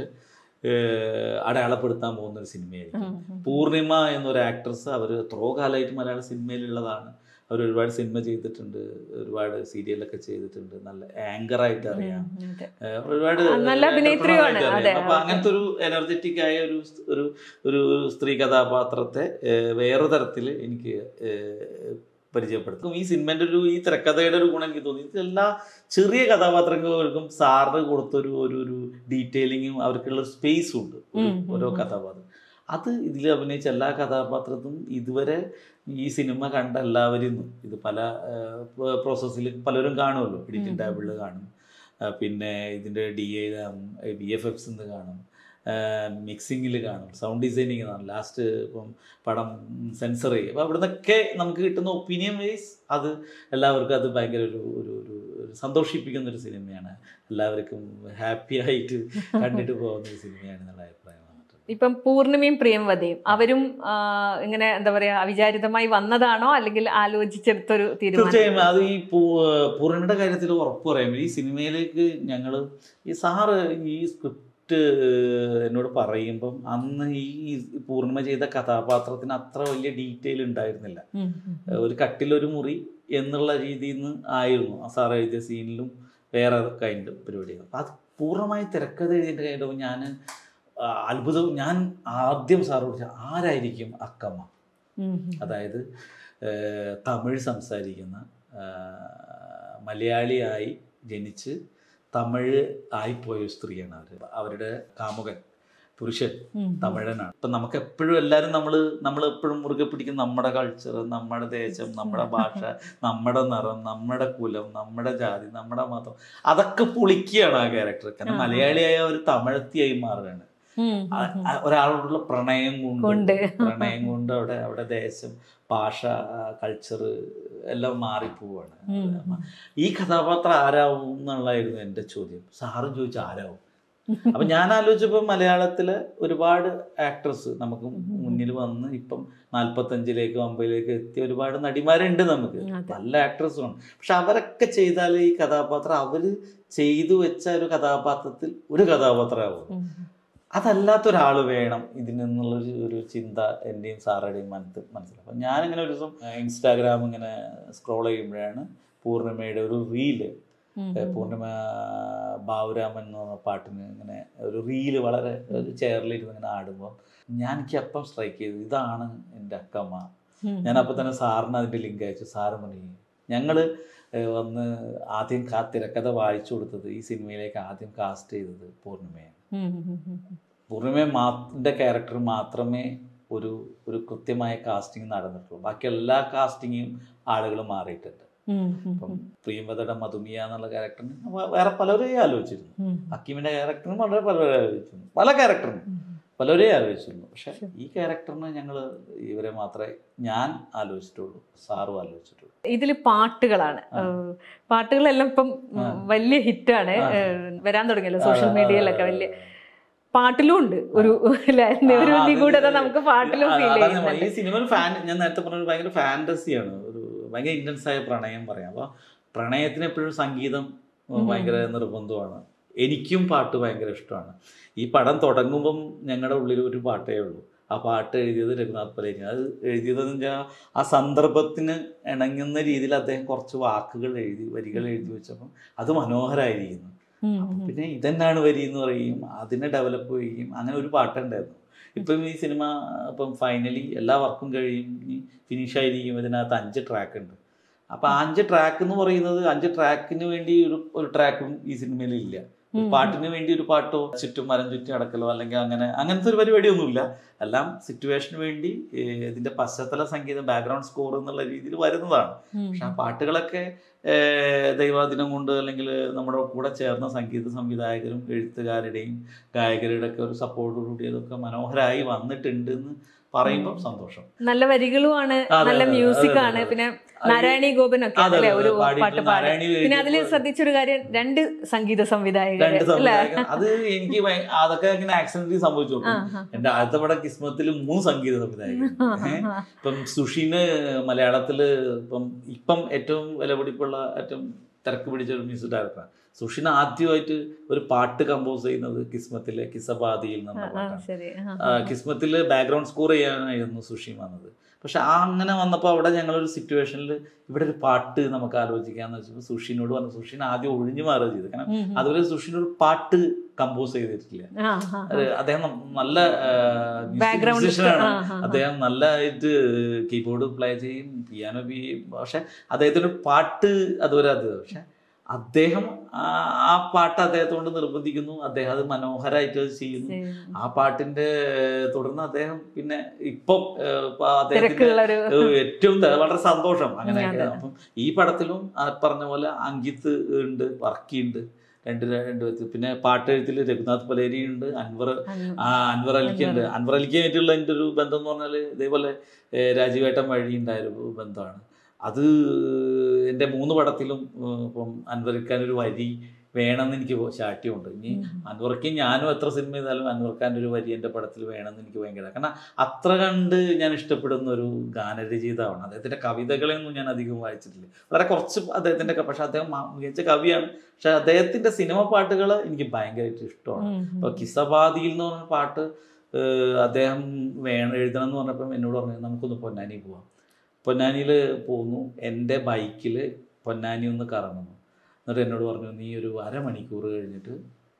അടയാളപ്പെടുത്താൻ പോകുന്ന ഒരു സിനിമയായിരിക്കും ഉം, ഉം. പൂർണിമ എന്നൊരു ആക്ട്രസ് അവർ എത്രയോ കാലമായിട്ട് മലയാള സിനിമയിലുള്ളതാണ് അവർ ഒരുപാട് സിനിമ ചെയ്തിട്ടുണ്ട് ഒരുപാട് സീരിയലൊക്കെ ചെയ്തിട്ടുണ്ട് നല്ല ആങ്കറായിട്ട് അറിയാം ഉം, അതെ. ഏഹ് ഒരുപാട് ആ, നല്ല അഭിനേത്രിയുമാണ്. entrepreneur ആയിട്ട് അതെ, അറിയാം. അപ്പൊ അതെ. അങ്ങനത്തെ ഒരു എനർജറ്റിക് ആയ ഒരു സ്- ഒരു ഒരു സ്ത്രീ കഥാപാത്രത്തെ ഏഹ് വേറെ തരത്തിൽ എനിക്ക് ഏഹ് പരിചയപ്പെടുത്തും ഈ സിനിമന്റെ ഒരു ഈ തിരക്കഥയുടെ ഒരു ഗുണം എനിക്ക് തോന്നി ഇത് എല്ലാ ചെറിയ കഥാപാത്രങ്ങൾക്കും സാറിന് കൊടുത്തൊരു ഒരു ഒരു ഡീറ്റെയിലിങ്ങും അവർക്കുള്ള സ്പേസും ഉണ്ട് ഒരു ഉം, ഉം, ഓരോ ഉം. കഥാപാത്രം അത് ഇതിൽ അഭിനയിച്ച എല്ലാ കഥാപാത്രത്തും ഇതുവരെ ഈ സിനിമ കണ്ട എല്ലാവരും ഇത് പല പ്രോസസ്സിൽ പലരും കാണുമല്ലോ എഡിറ്റിംഗ് ഉം. ടേബിളിൽ കാണും ആ, പിന്നെ ഇതിൻ്റെ D A B F X കാണും മിക്സിങ്ങിൽ കാണും സൗണ്ട് ഡിസൈനിങ് കാണും ലാസ്റ്റ് ഇപ്പം പടം സെൻസർ ചെയ്യും അപ്പോൾ അവിടെ നിന്നൊക്കെ നമുക്ക് കിട്ടുന്ന ഒപ്പീനിയൻ വൈസ് അത് എല്ലാവർക്കും അത് ഭയങ്കര ഒരു ഒരു ഒരു ഒരു സന്തോഷിപ്പിക്കുന്ന ഒരു സിനിമയാണ് എല്ലാവർക്കും ഹാപ്പി ആയിട്ട് കണ്ടിട്ട് പോകുന്ന ഒരു സിനിമയാണ് എന്നുള്ള അഭിപ്രായം വന്നിട്ടുണ്ട് ഇപ്പം പൂർണിമയും പ്രിയംവതയും അവരും ആ, ഇങ്ങനെ എന്താ പറയാ അവിചാരിതമായി വന്നതാണോ അല്ലെങ്കിൽ ആലോചിച്ചെടുത്തൊരു തീരുമാനം തീർച്ചയായും അത് ഈ പൂർണ്ണയുടെ കാര്യത്തിൽ ഉറപ്പ് പറയാം ഈ സിനിമയിലേക്ക് ഞങ്ങൾ ഈ സാറ് ഈ സ്ക്രിപ്റ്റ് എന്നോട് പറയുമ്പം അന്ന് ഈ പൂർണ്ണിമ ചെയ്ത കഥാപാത്രത്തിന് അത്ര വലിയ ഡീറ്റെയിൽ ഉണ്ടായിരുന്നില്ല ഉം, ഉം, ഉം. ഒരു കട്ടിലൊരു മുറി എന്നുള്ള രീതിയിൽ നിന്ന് ആയിരുന്നു ആ സാർ എഴുതിയ സീനിലും വേറെ കൈൻഡ് പരിപാടികൾ അപ്പം അത് പൂർണ്ണമായി തിരക്കഥ എഴുതിയിട്ട് കഴിഞ്ഞപ്പോൾ ഞാൻ അത്ഭുതം ഞാൻ ആദ്യം സാറോട് ചോദിച്ചു, ആരായിരിക്കും അക്കമ്മ ഉം, ഉം. അതായത് ഏഹ്, തമിഴ് സംസാരിക്കുന്ന ആഹ്, മലയാളിയായി ജനിച്ച് തമിഴ് ആയിപ്പോയ ഒരു സ്ത്രീയാണ് അവർ അവരുടെ കാമുകൻ പുരുഷൻ ഉം. തമിഴനാണ് ഇപ്പം നമുക്ക് എപ്പോഴും എല്ലാവരും നമ്മൾ നമ്മൾ എപ്പോഴും മുറുകെ പിടിക്കുന്ന നമ്മുടെ കൾച്ചർ നമ്മുടെ ദേശം നമ്മുടെ ഭാഷ നമ്മുടെ നിറം നമ്മുടെ കുലം നമ്മുടെ ജാതി നമ്മുടെ മതം അതൊക്കെ പൊളിക്കുകയാണ് ആ ക്യാരക്ടർ കാരണം ആ. മലയാളിയായ ഒരു തമിഴത്തിയായി മാറുകയാണ് ഉം. ആ- ആ ഒരാളോടുള്ള പ്രണയം കൊണ്ട് കൊണ്ട്. പ്രണയം കൊണ്ട് അവിടെ അവിടെ ദേശം ഭാഷ കൾച്ചർ എല്ലാം മാറിപ്പോവാണ് ഉം. ഈ കഥാപാത്രം ആരാവും എന്നുള്ളതായിരുന്നു എൻ്റെ ചോദ്യം സാറും ചോദിച്ചു ആരാവും അപ്പൊ ഞാൻ ആലോചിച്ചപ്പോൾ മലയാളത്തിലെ ഒരുപാട് ആക്ട്രസ് നമുക്ക് മുന്നിൽ വന്ന് ഇപ്പം നാല്പത്തഞ്ചിലേക്ക് അമ്പതിലേക്ക് എത്തിയ ഒരുപാട് നടിമാരുണ്ട് നമുക്ക് അതെ. നല്ല ആക്ട്രസുമാണ് പക്ഷെ അവരൊക്കെ ചെയ്താൽ ഈ കഥാപാത്രം അവര് ചെയ്തു വെച്ച ഒരു കഥാപാത്രത്തിൽ ഒരു കഥാപാത്രമാവും ഉം. അതല്ലാത്ത ഒരാൾ വേണം ഇതിനെന്നുള്ളൊരു ഒരു ചിന്ത എൻ്റെയും സാറുടെയും മനസ്സിൽ മനസ്സിലാവും അപ്പം ഞാനിങ്ങനെ ഒരു ദിവസം ഇൻസ്റ്റാഗ്രാം ഇങ്ങനെ സ്ക്രോൾ ചെയ്യുമ്പോഴാണ് പൂർണിമയുടെ ഒരു റീല് ഉം. പൂർണിമ ബാബുരാമൻ എന്ന് പറഞ്ഞ പാട്ടിന് ഇങ്ങനെ ഒരു റീല് വളരെ ഒരു ചെയറിലിരുന്ന് ഇങ്ങനെ ആടുമ്പോൾ ഞാൻ എനിക്ക് അപ്പം സ്ട്രൈക്ക് ചെയ്തു ഇതാണ് എൻ്റെ അക്കമ്മ ഉം. ഞാൻ അപ്പോൾ തന്നെ സാറിന് അതിൻ്റെ ലിങ്ക് അയച്ചു സാറ് പറഞ്ഞു ഞങ്ങൾ വന്ന് ആദ്യം കാ തിരക്കഥ വായിച്ചു കൊടുത്തത് ഈ സിനിമയിലേക്ക് ആദ്യം കാസ്റ്റ് ചെയ്തത് പൂർണിമയാണ് ഉം. ഉം. ഉം. പൂർണിമ മാത്തിൻ്റെ ക്യാരക്ടർ മാത്രമേ ഒരു ഒരു കൃത്യമായ കാസ്റ്റിംഗ് നടന്നിട്ടുള്ളൂ ബാക്കി എല്ലാ കാസ്റ്റിങ്ങും ആളുകൾ മാറിയിട്ടുണ്ട് ഉം. ഉം. ഇപ്പം പ്രിയമതയുടെ മധുമിയ എന്നുള്ള ക്യാരക്ടറിന് വ- വേറെ പലരെയും ആലോചിച്ചിരുന്നു ഉം. ഹക്കീമിന്റെ ക്യാരക്ടറിനും വളരെ പലരെ ആലോചിച്ചിരുന്നു പല ക്യാരക്ടറിനും പലരെയും ആലോചിച്ചിരുന്നു പക്ഷെ ഈ ക്യാരക്ടറിന് ഞങ്ങൾ ഇവരെ മാത്രമേ ഞാൻ ആലോചിച്ചിട്ടുള്ളൂ സാറും ആലോചിച്ചിട്ടുള്ളൂ ഇതില് പാട്ടുകളാണ് ഏഹ് പാട്ടുകളെല്ലാം ഇപ്പം ഉം, വലിയ ഹിറ്റാണ് ആ. വരാൻ തുടങ്ങിയല്ലോ സോഷ്യൽ മീഡിയയിലൊക്കെ വലിയ പാട്ടിലും ഉണ്ട് ഒരു അല്ലേ? ഒരു ആ, അത് നിഗൂഢത നമുക്ക് പാട്ടിലും ആ, ഫീൽ അതാണ് ഞാൻ ചെയ്യുന്നുണ്ട് ഈ സിനിമ ഫാൻ ഞാൻ നേരത്തെ പറഞ്ഞ ഒരു ഭയങ്കര ഫാന്റസിയാണ് ഒരു ഭയങ്കര ഇന്റൻസ് ആയ പ്രണയം പറയാം അപ്പൊ പ്രണയത്തിന് എപ്പോഴും സംഗീതം ഉം. ഭയങ്കര നിർബന്ധമാണ് എനിക്കും പാട്ട് ഭയങ്കര ഇഷ്ടമാണ് ഈ പടം തുടങ്ങുമ്പം ഞങ്ങളുടെ ഉള്ളിൽ ഒരു പാട്ടേ ഉള്ളൂ ആ പാട്ട് എഴുതിയത് രഘുനാഥ് പലേരി അത് എഴുതിയതെന്ന് വെച്ചാൽ ആ സന്ദർഭത്തിന് ഇണങ്ങുന്ന രീതിയിൽ അദ്ദേഹം കുറച്ച് വാക്കുകൾ എഴുതി വരികൾ എഴുതി വെച്ചപ്പം അത് മനോഹരമായിരിക്കുന്നു ഉം. അപ്പൊ ഉം. പിന്നെ ഇതെന്നാണ് വരി എന്ന് പറയും അതിനെ ഡെവലപ്പ് ചെയ്യും അങ്ങനെ ഒരു പാട്ടുണ്ടായിരുന്നു ഇപ്പം ഈ സിനിമ ഇപ്പം ഫൈനലി എല്ലാ വർക്കും കഴിയും ഫിനിഷ് ആയിരിക്കും ഇതിനകത്ത് അഞ്ച് ട്രാക്ക് ഉണ്ട് അപ്പൊ ആ അഞ്ച് ട്രാക്ക് എന്ന് പറയുന്നത് അഞ്ച് ട്രാക്കിന് വേണ്ടി ഒരു ഒരു ട്രാക്കും ഈ സിനിമയിൽ ഇല്ല ഒരു ഉം. പാട്ടിന് വേണ്ടി ഒരു പാട്ടോ ചുറ്റും മരം ചുറ്റി അടക്കലോ അല്ലെങ്കിൽ അങ്ങനെ അങ്ങനത്തെ ഒരു പരിപാടിയൊന്നുമില്ല എല്ലാം സിറ്റുവേഷന് വേണ്ടി ഏഹ്, ഇതിന്റെ പശ്ചാത്തല സംഗീതം ബാക്ക്ഗ്രൗണ്ട് സ്കോർ എന്നുള്ള രീതിയിൽ വരുന്നതാണ് ഉം. പക്ഷെ ആ പാട്ടുകളൊക്കെ ഏഹ്, ദൈവാധീനം കൊണ്ട് അല്ലെങ്കിൽ നമ്മുടെ കൂടെ ചേർന്ന സംഗീത സംവിധായകരും എഴുത്തുകാരുടെയും ഗായകരുടെ ഒക്കെ ഒരു സപ്പോർട്ടോടുകൂടി അതൊക്കെ മനോഹരമായി വന്നിട്ടുണ്ട് എന്ന് പറയുമ്പോൾ സന്തോഷം നല്ല വരികളുമാണ് അതെ, നല്ല അതെ, മ്യൂസിക് അതെ, ആണ് അതെ. പിന്നെ അത് നാരായണി ഗോപനൊക്കെ അതെ, അല്ലേ അതെ, ഒരു പാടിയിട്ടുള്ള പാട്ട് പാടി നാരായണി പിന്നെ അതിൽ എഴുതിയപ്പോൾ- ശ്രദ്ധിച്ചൊരു കാര്യം രണ്ട് സംഗീത സംവിധായകർ രണ്ട് അല്ലേ സംവിധായകർ അത് എനിക്ക് ഭയ- അതൊക്കെ ഇങ്ങനെ ആക്സിഡന്റലി സംഭവിച്ചു ആ, നോക്കും ആ. എന്റെ ആദ്യത്തെ പടം കിസ്മത്തിൽ മൂന്ന് സംഗീത സംവിധായകർ ഏഹ്? ആ, ഇപ്പം സുഷിന് മലയാളത്തില് ഇപ്പം ഇപ്പം ഏറ്റവും വിലപിടിപ്പുള്ള ഏറ്റവും തിരക്ക് പിടിച്ച ഒരു മ്യൂസിക് ഡയറക്ടറാണ് സുഷിന് ആദ്യമായിട്ട് ഒരു പാട്ട് കമ്പോസ് ചെയ്യുന്നത് കിസ്മത്തിലെ കിസബാദിയിൽ ആ, നിന്നുള്ള ആ, പാട്ടാണ് ശരി ആ, ആ, കിസ്മത്തിൽ ബാക്ക്ഗ്രൗണ്ട് സ്കോർ ചെയ്യാനായിരുന്നു സുഷി വന്നത് പക്ഷെ ആ അങ്ങനെ വന്നപ്പോൾ അവിടെ ഞങ്ങളൊരു സിറ്റുവേഷനിൽ ഇവിടെ ഒരു പാട്ട് നമുക്ക് ആലോചിക്കാന്ന് വെച്ചപ്പോൾ സുഷിനോട് പറഞ്ഞു സുഷിൻ ആദ്യം ഒഴിഞ്ഞു മാറുക ചെയ്തത് കാരണം ഉം, ഉം. അതുപോലെ സുഷിനൊരു പാട്ട് കമ്പോസ് ചെയ്തിട്ടില്ല ആ, ആ, ആ. അത് അദ്ദേഹം നല്ല Background മ്യൂസിഷ്യനാണ് ആ, ആ, ആ. അദ്ദേഹം നല്ലതായിട്ട് കീബോർഡ് പ്ലേ ചെയ്യും പിയാനോ ബി പക്ഷെ അദ്ദേഹത്തിന് ഒരു പാട്ട് അതുവരെ അത് പക്ഷെ അദ്ദേഹം ആ- ആ പാട്ട് അദ്ദേഹത്തെ കൊണ്ട് നിർബന്ധിക്കുന്നു അദ്ദേഹം അത് മനോഹരമായിട്ട് അത് ചെയ്യുന്നു ശരി. ആ പാട്ടിന്റെ തുടർന്ന് അദ്ദേഹം പിന്നെ ഇപ്പം ഏഹ്, ഇപ്പൊ അദ്ദേഹത്തിന്റെ തിരക്കുള്ളൊരു ഏഹ്, ഏറ്റവും ത- വളരെ സന്തോഷം അങ്ങനെയൊക്കെ അതെ. അപ്പം ഈ പടത്തിലും ആ പറഞ്ഞ പോലെ അങ്കിത്ത് ഉണ്ട് വർക്കി ഉണ്ട് രണ്ട് രണ്ട് വ്യക്തി പിന്നെ പാട്ടെഴുത്തിൽ രഘുനാഥ് പലേരി ഉണ്ട് അൻവർ ആ അൻവർ അലിക്കുണ്ട് അൻവർ അലിക്ക് ആയിട്ടുള്ള എൻ്റെ ഒരു ബന്ധം എന്ന് പറഞ്ഞാൽ ഇതേപോലെ ഏഹ്, രാജീവേട്ടൻ വഴി ഉണ്ടായൊരു ബന്ധമാണ് അത് എൻ്റെ മൂന്ന് പടത്തിലും ഏഹ്, ഇപ്പം അൻവറിക്കാൻ ഒരു വരി വേണമെന്ന് എനിക്ക് ശാഠ്യമുണ്ട് ഇനി അൻവർക്കും ഞാനും എത്ര സിനിമ ചെയ്താലും അൻവർഖാൻ്റെ ഒരു വരി എൻ്റെ പടത്തിൽ വേണമെന്ന് എനിക്ക് ഭയങ്കര കാരണം അത്ര കണ്ട് ഞാൻ ഇഷ്ടപ്പെടുന്ന ഒരു ഗാനരചയിതാവാണ് അദ്ദേഹത്തിൻ്റെ കവിതകളെയൊന്നും ഞാൻ അധികം വായിച്ചിട്ടില്ല വളരെ കുറച്ച് അദ്ദേഹത്തിൻ്റെ ക- പക്ഷെ അദ്ദേഹം മ- മികച്ച കവിയാണ് പക്ഷെ അദ്ദേഹത്തിൻ്റെ സിനിമ പാട്ടുകൾ എനിക്ക് ഭയങ്കരമായിട്ട് ഇഷ്ടമാണ് ഉം, ഉം. ഇപ്പോൾ കിസബാദിയിൽ എന്ന് പറഞ്ഞ പാട്ട് ഏഹ്, അദ്ദേഹം വേണം എഴുതണം എന്ന് പറഞ്ഞപ്പം എന്നോട് പറഞ്ഞു നമുക്കൊന്ന് പൊന്നാനി പോവാം പൊന്നാനിയിൽ പോന്നു എൻ്റെ ബൈക്കിൽ പൊന്നാനി ഒന്ന് കറങ്ങുന്നു എന്നിട്ട് എന്നോട് പറഞ്ഞു നീ ഒരു അരമണിക്കൂർ കഴിഞ്ഞിട്ട്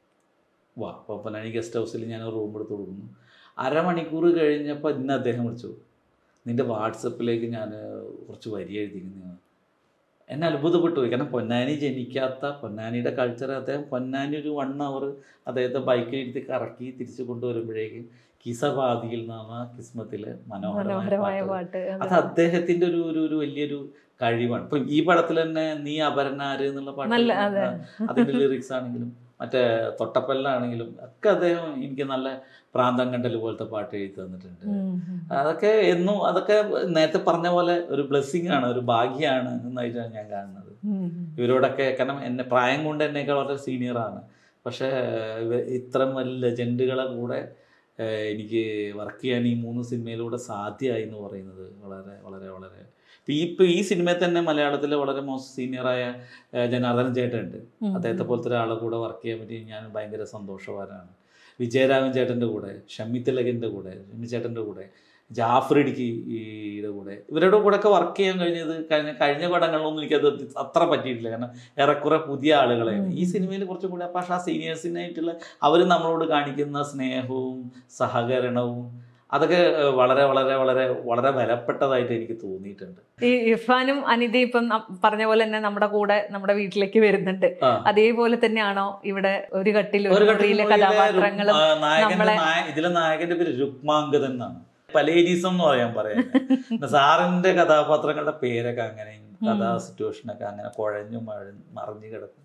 വാ അപ്പോൾ പൊന്നാനി ഗസ്റ്റ് ഹൗസിൽ ഞാൻ റൂം എടുത്ത് കൊടുക്കുന്നു അരമണിക്കൂർ കഴിഞ്ഞപ്പോൾ ഇന്ന് അദ്ദേഹം വിളിച്ചു നിൻ്റെ വാട്സപ്പിലേക്ക് ഞാൻ കുറച്ച് വരി എഴുതിക്കുന്നു എന്നെ അത്ഭുതപ്പെട്ടു പോയി കാരണം പൊന്നാനി ജനിക്കാത്ത പൊന്നാനിയുടെ കൾച്ചർ അദ്ദേഹം പൊന്നാനി ഒരു വൺ അവർ അദ്ദേഹത്തെ ബൈക്കിലിരുത്തി കറക്കി തിരിച്ചു കൊണ്ടുവരുമ്പോഴേക്കും കിസവാദിയിൽ നിന്നാണ് കിസ്മത്തിലെ മനോഹരമായ മനോഹരമായ പാട്ട് പാട്ട് അത് അദ്ദേഹത്തിന്റെ ഒരു ഒരു ഒരു വലിയൊരു കഴിവാണ് ഇപ്പൊ ഈ പടത്തിൽ തന്നെ നീ അപരനാര് എന്നുള്ള പാട്ട് നല്ല, അതെ. ആ, അതിന്റെ ലിറിക്സ് ആണെങ്കിലും മറ്റേ തൊട്ടപ്പല്ലാണെങ്കിലും ഒക്കെ അദ്ദേഹം എനിക്ക് നല്ല പ്രാന്തം കണ്ടൽ പോലത്തെ പാട്ട് എഴുതി തന്നിട്ടുണ്ട് ഉം, ഉം. അതൊക്കെ എന്നും അതൊക്കെ നേരത്തെ പറഞ്ഞ പോലെ ഒരു ബ്ലെസ്സിങ് ആണ് ഒരു ഭാഗ്യമാണ് എന്നായിട്ടാണ് ഞാൻ കാണുന്നത് ഉം, ഉം. ഇവരോടൊക്കെ കാരണം എന്നെ പ്രായം കൊണ്ട് എന്നേക്കാൾ വളരെ സീനിയറാണ് പക്ഷേ ഇവ- ഇത്രയും വലിയ ലെജൻഡുകളെ കൂടെ ഏഹ്, എനിക്ക് വർക്ക് ചെയ്യാൻ ഈ മൂന്ന് സിനിമയിലൂടെ സാധ്യമായി എന്ന് പറയുന്നത് വളരെ വളരെ വളരെ ഇപ്പം ഈ ഇപ്പം ഈ സിനിമയിൽ തന്നെ മലയാളത്തിലെ വളരെ മോസ്റ്റ് സീനിയറായ ഏഹ്, ജനാർദ്ദനൻ ചേട്ടനുണ്ട് ഉം. അദ്ദേഹത്തെ പോലത്തെ ഒരാളെ കൂടെ വർക്ക് ചെയ്യാൻ പറ്റി ഞാൻ ഭയങ്കര സന്തോഷവാനാണ് വിജയരാമൻ ചേട്ടൻ്റെ കൂടെ ഷമ്മി തിലകൻ്റെ കൂടെ ഷമ്മി ചേട്ടൻ്റെ കൂടെ ജാഫർ ഇടുക്കി ഈയുടെ കൂടെ ഇവരുടെ കൂടെ ഒക്കെ വർക്ക് ചെയ്യാൻ കഴിഞ്ഞത് കഴിഞ്ഞ കഴിഞ്ഞ പടങ്ങളിലൊന്നും എനിക്കത് അത്ര പറ്റിയിട്ടില്ല കാരണം ഏറെക്കുറെ പുതിയ ആളുകളെ ഉം. ഈ സിനിമയിൽ കുറച്ചും കൂടെ പക്ഷേ ആ സീനിയേഴ്സിനായിട്ടുള്ള അവർ നമ്മളോട് കാണിക്കുന്ന സ്നേഹവും സഹകരണവും അതൊക്കെ ഏഹ്, വളരെ വളരെ വളരെ വളരെ വിലപ്പെട്ടതായിട്ട് എനിക്ക് തോന്നിയിട്ടുണ്ട് ഈ ഇർഫാനും അനിതയും ഇപ്പം നം- പറഞ്ഞ പോലെ തന്നെ നമ്മുടെ കൂടെ നമ്മുടെ വീട്ടിലേക്ക് വരുന്നുണ്ട് ആ. അതേപോലെ തന്നെയാണോ ഇവിടെ ഒരു കട്ടിൽ ഒരു ഒരു ഘട്ടത്തിൽ മുറിയിലെ മുറിയിലെ കഥാപാത്രങ്ങളും രു- ആ, നായകന്റെ നമ്മളെ- നായ- ഇതിലെ നായകന്റെ പേര് രുക്മാങ്കദൻ എന്നാണ് പലേരീസം എന്ന് പറയാൻ പറയാം സാറിന്റെ കഥാപാത്രങ്ങളുടെ പേരൊക്കെ അങ്ങനെ കഥാ സിറ്റുവേഷനൊക്കെ അങ്ങനെ കുഴഞ്ഞു മഴ- മറിഞ്ഞു കിടക്കും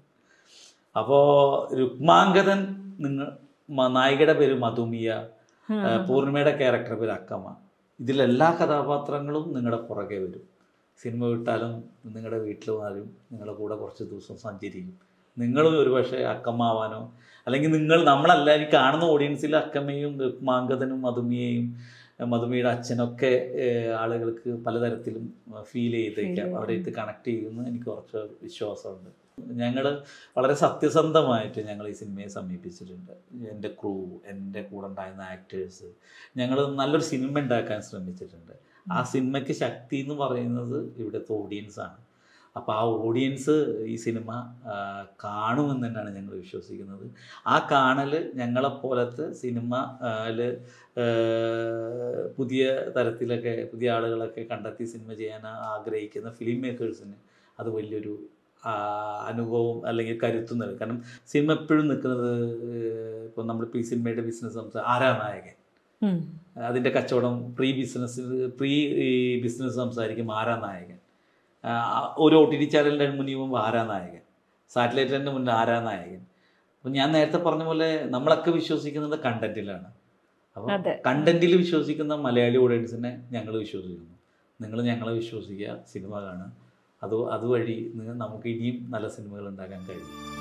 അപ്പോ രുക്മാങ്കദൻ നിങ്ങൾ മ- നായികയുടെ പേര് മധുമിയ ഉം. ആ, പൂർണിമയുടെ ക്യാരക്ടർ പേര് അക്കമ്മ ഇതിലെല്ലാ കഥാപാത്രങ്ങളും നിങ്ങളുടെ പുറകെ വരും സിനിമ വിട്ടാലും നിങ്ങളുടെ വീട്ടിൽ വന്നാലും നിങ്ങളുടെ കൂടെ കുറച്ച് ദിവസം സഞ്ചരിക്കും നിങ്ങളും ഒരുപക്ഷെ അക്കമ്മാവാനോ അല്ലെങ്കിൽ നിങ്ങൾ നമ്മളെല്ലാവരും കാണുന്ന ഓഡിയൻസിൽ അക്കമ്മയും മാങ്കതനും മധുമിയെയും ഏഹ് മധുമിയുടെ അച്ഛനൊക്കെ ഏഹ് ആളുകൾക്ക് പലതരത്തിലും ഫീൽ ചെയ്തേക്കാം ചെയ്യും. അവിടെ ഇത് കണക്ട് ചെയ്യുമെന്ന് എനിക്ക് കുറച്ച് വിശ്വാസമുണ്ട് ഞങ്ങൾ വളരെ സത്യസന്ധമായിട്ട് ഞങ്ങൾ ഈ സിനിമയെ സമീപിച്ചിട്ടുണ്ട് എൻ്റെ ക്രൂ എൻ്റെ കൂടെ ഉണ്ടായിരുന്ന ആക്ടേഴ്സ് ഞങ്ങൾ നല്ലൊരു സിനിമ ഉണ്ടാക്കാൻ ശ്രമിച്ചിട്ടുണ്ട് ആ സിനിമയ്ക്ക് ശക്തി എന്ന് പറയുന്നത് ഇവിടുത്തെ ഓഡിയൻസ് ആണ് അപ്പോൾ ആ ഓഡിയൻസ് ഈ സിനിമ ആ, കാണുമെന്ന് തന്നെയാണ് ഞങ്ങൾ വിശ്വസിക്കുന്നത് ആ കാണൽ ഞങ്ങളെപ്പോലത്തെ സിനിമ ല് പുതിയ തരത്തിലൊക്കെ പുതിയ ആളുകളൊക്കെ കണ്ടെത്തി സിനിമ ചെയ്യാൻ ആഗ്രഹിക്കുന്ന ഫിലിം മേക്കേഴ്സിന് അത് വലിയൊരു ആ, അനുഭവം അല്ലെങ്കിൽ കരുത്തും നൽകും കാരണം സിനിമ എപ്പോഴും നിൽക്കുന്നത് ഇപ്പോൾ നമ്മളിപ്പോൾ ഈ സിനിമയുടെ ബിസിനസ് സംസാരം ആരാ നായകൻ ഉം. അതിൻ്റെ കച്ചവടം പ്രീ ബിസിനസ് പ്രീ ബിസിനസ് സംസാരിക്കും ആരാ നായകൻ ആ, ഒരു ഒ ടി ടി ചാനലിൻ്റെ മുന്നിൽ പോകുമ്പോൾ ആരാ നായകൻ സാറ്റലൈറ്റിൻ്റെ മുന്നിൽ ആരാ നായകൻ അപ്പം ഞാൻ നേരത്തെ പറഞ്ഞ പോലെ നമ്മളൊക്കെ വിശ്വസിക്കുന്നത് കണ്ടന്റിലാണ് അപ്പോൾ അതെ. കണ്ടന്റിൽ വിശ്വസിക്കുന്ന മലയാളി ഓഡിയൻസിനെ ഞങ്ങൾ വിശ്വസിക്കുന്നു നിങ്ങൾ ഞങ്ങളെ വിശ്വസിക്കുക സിനിമ കാണുക അത് അതുവഴി നിങ്ങൾ നമുക്ക് ഇനിയും നല്ല സിനിമകൾ ഉണ്ടാക്കാൻ കഴിയും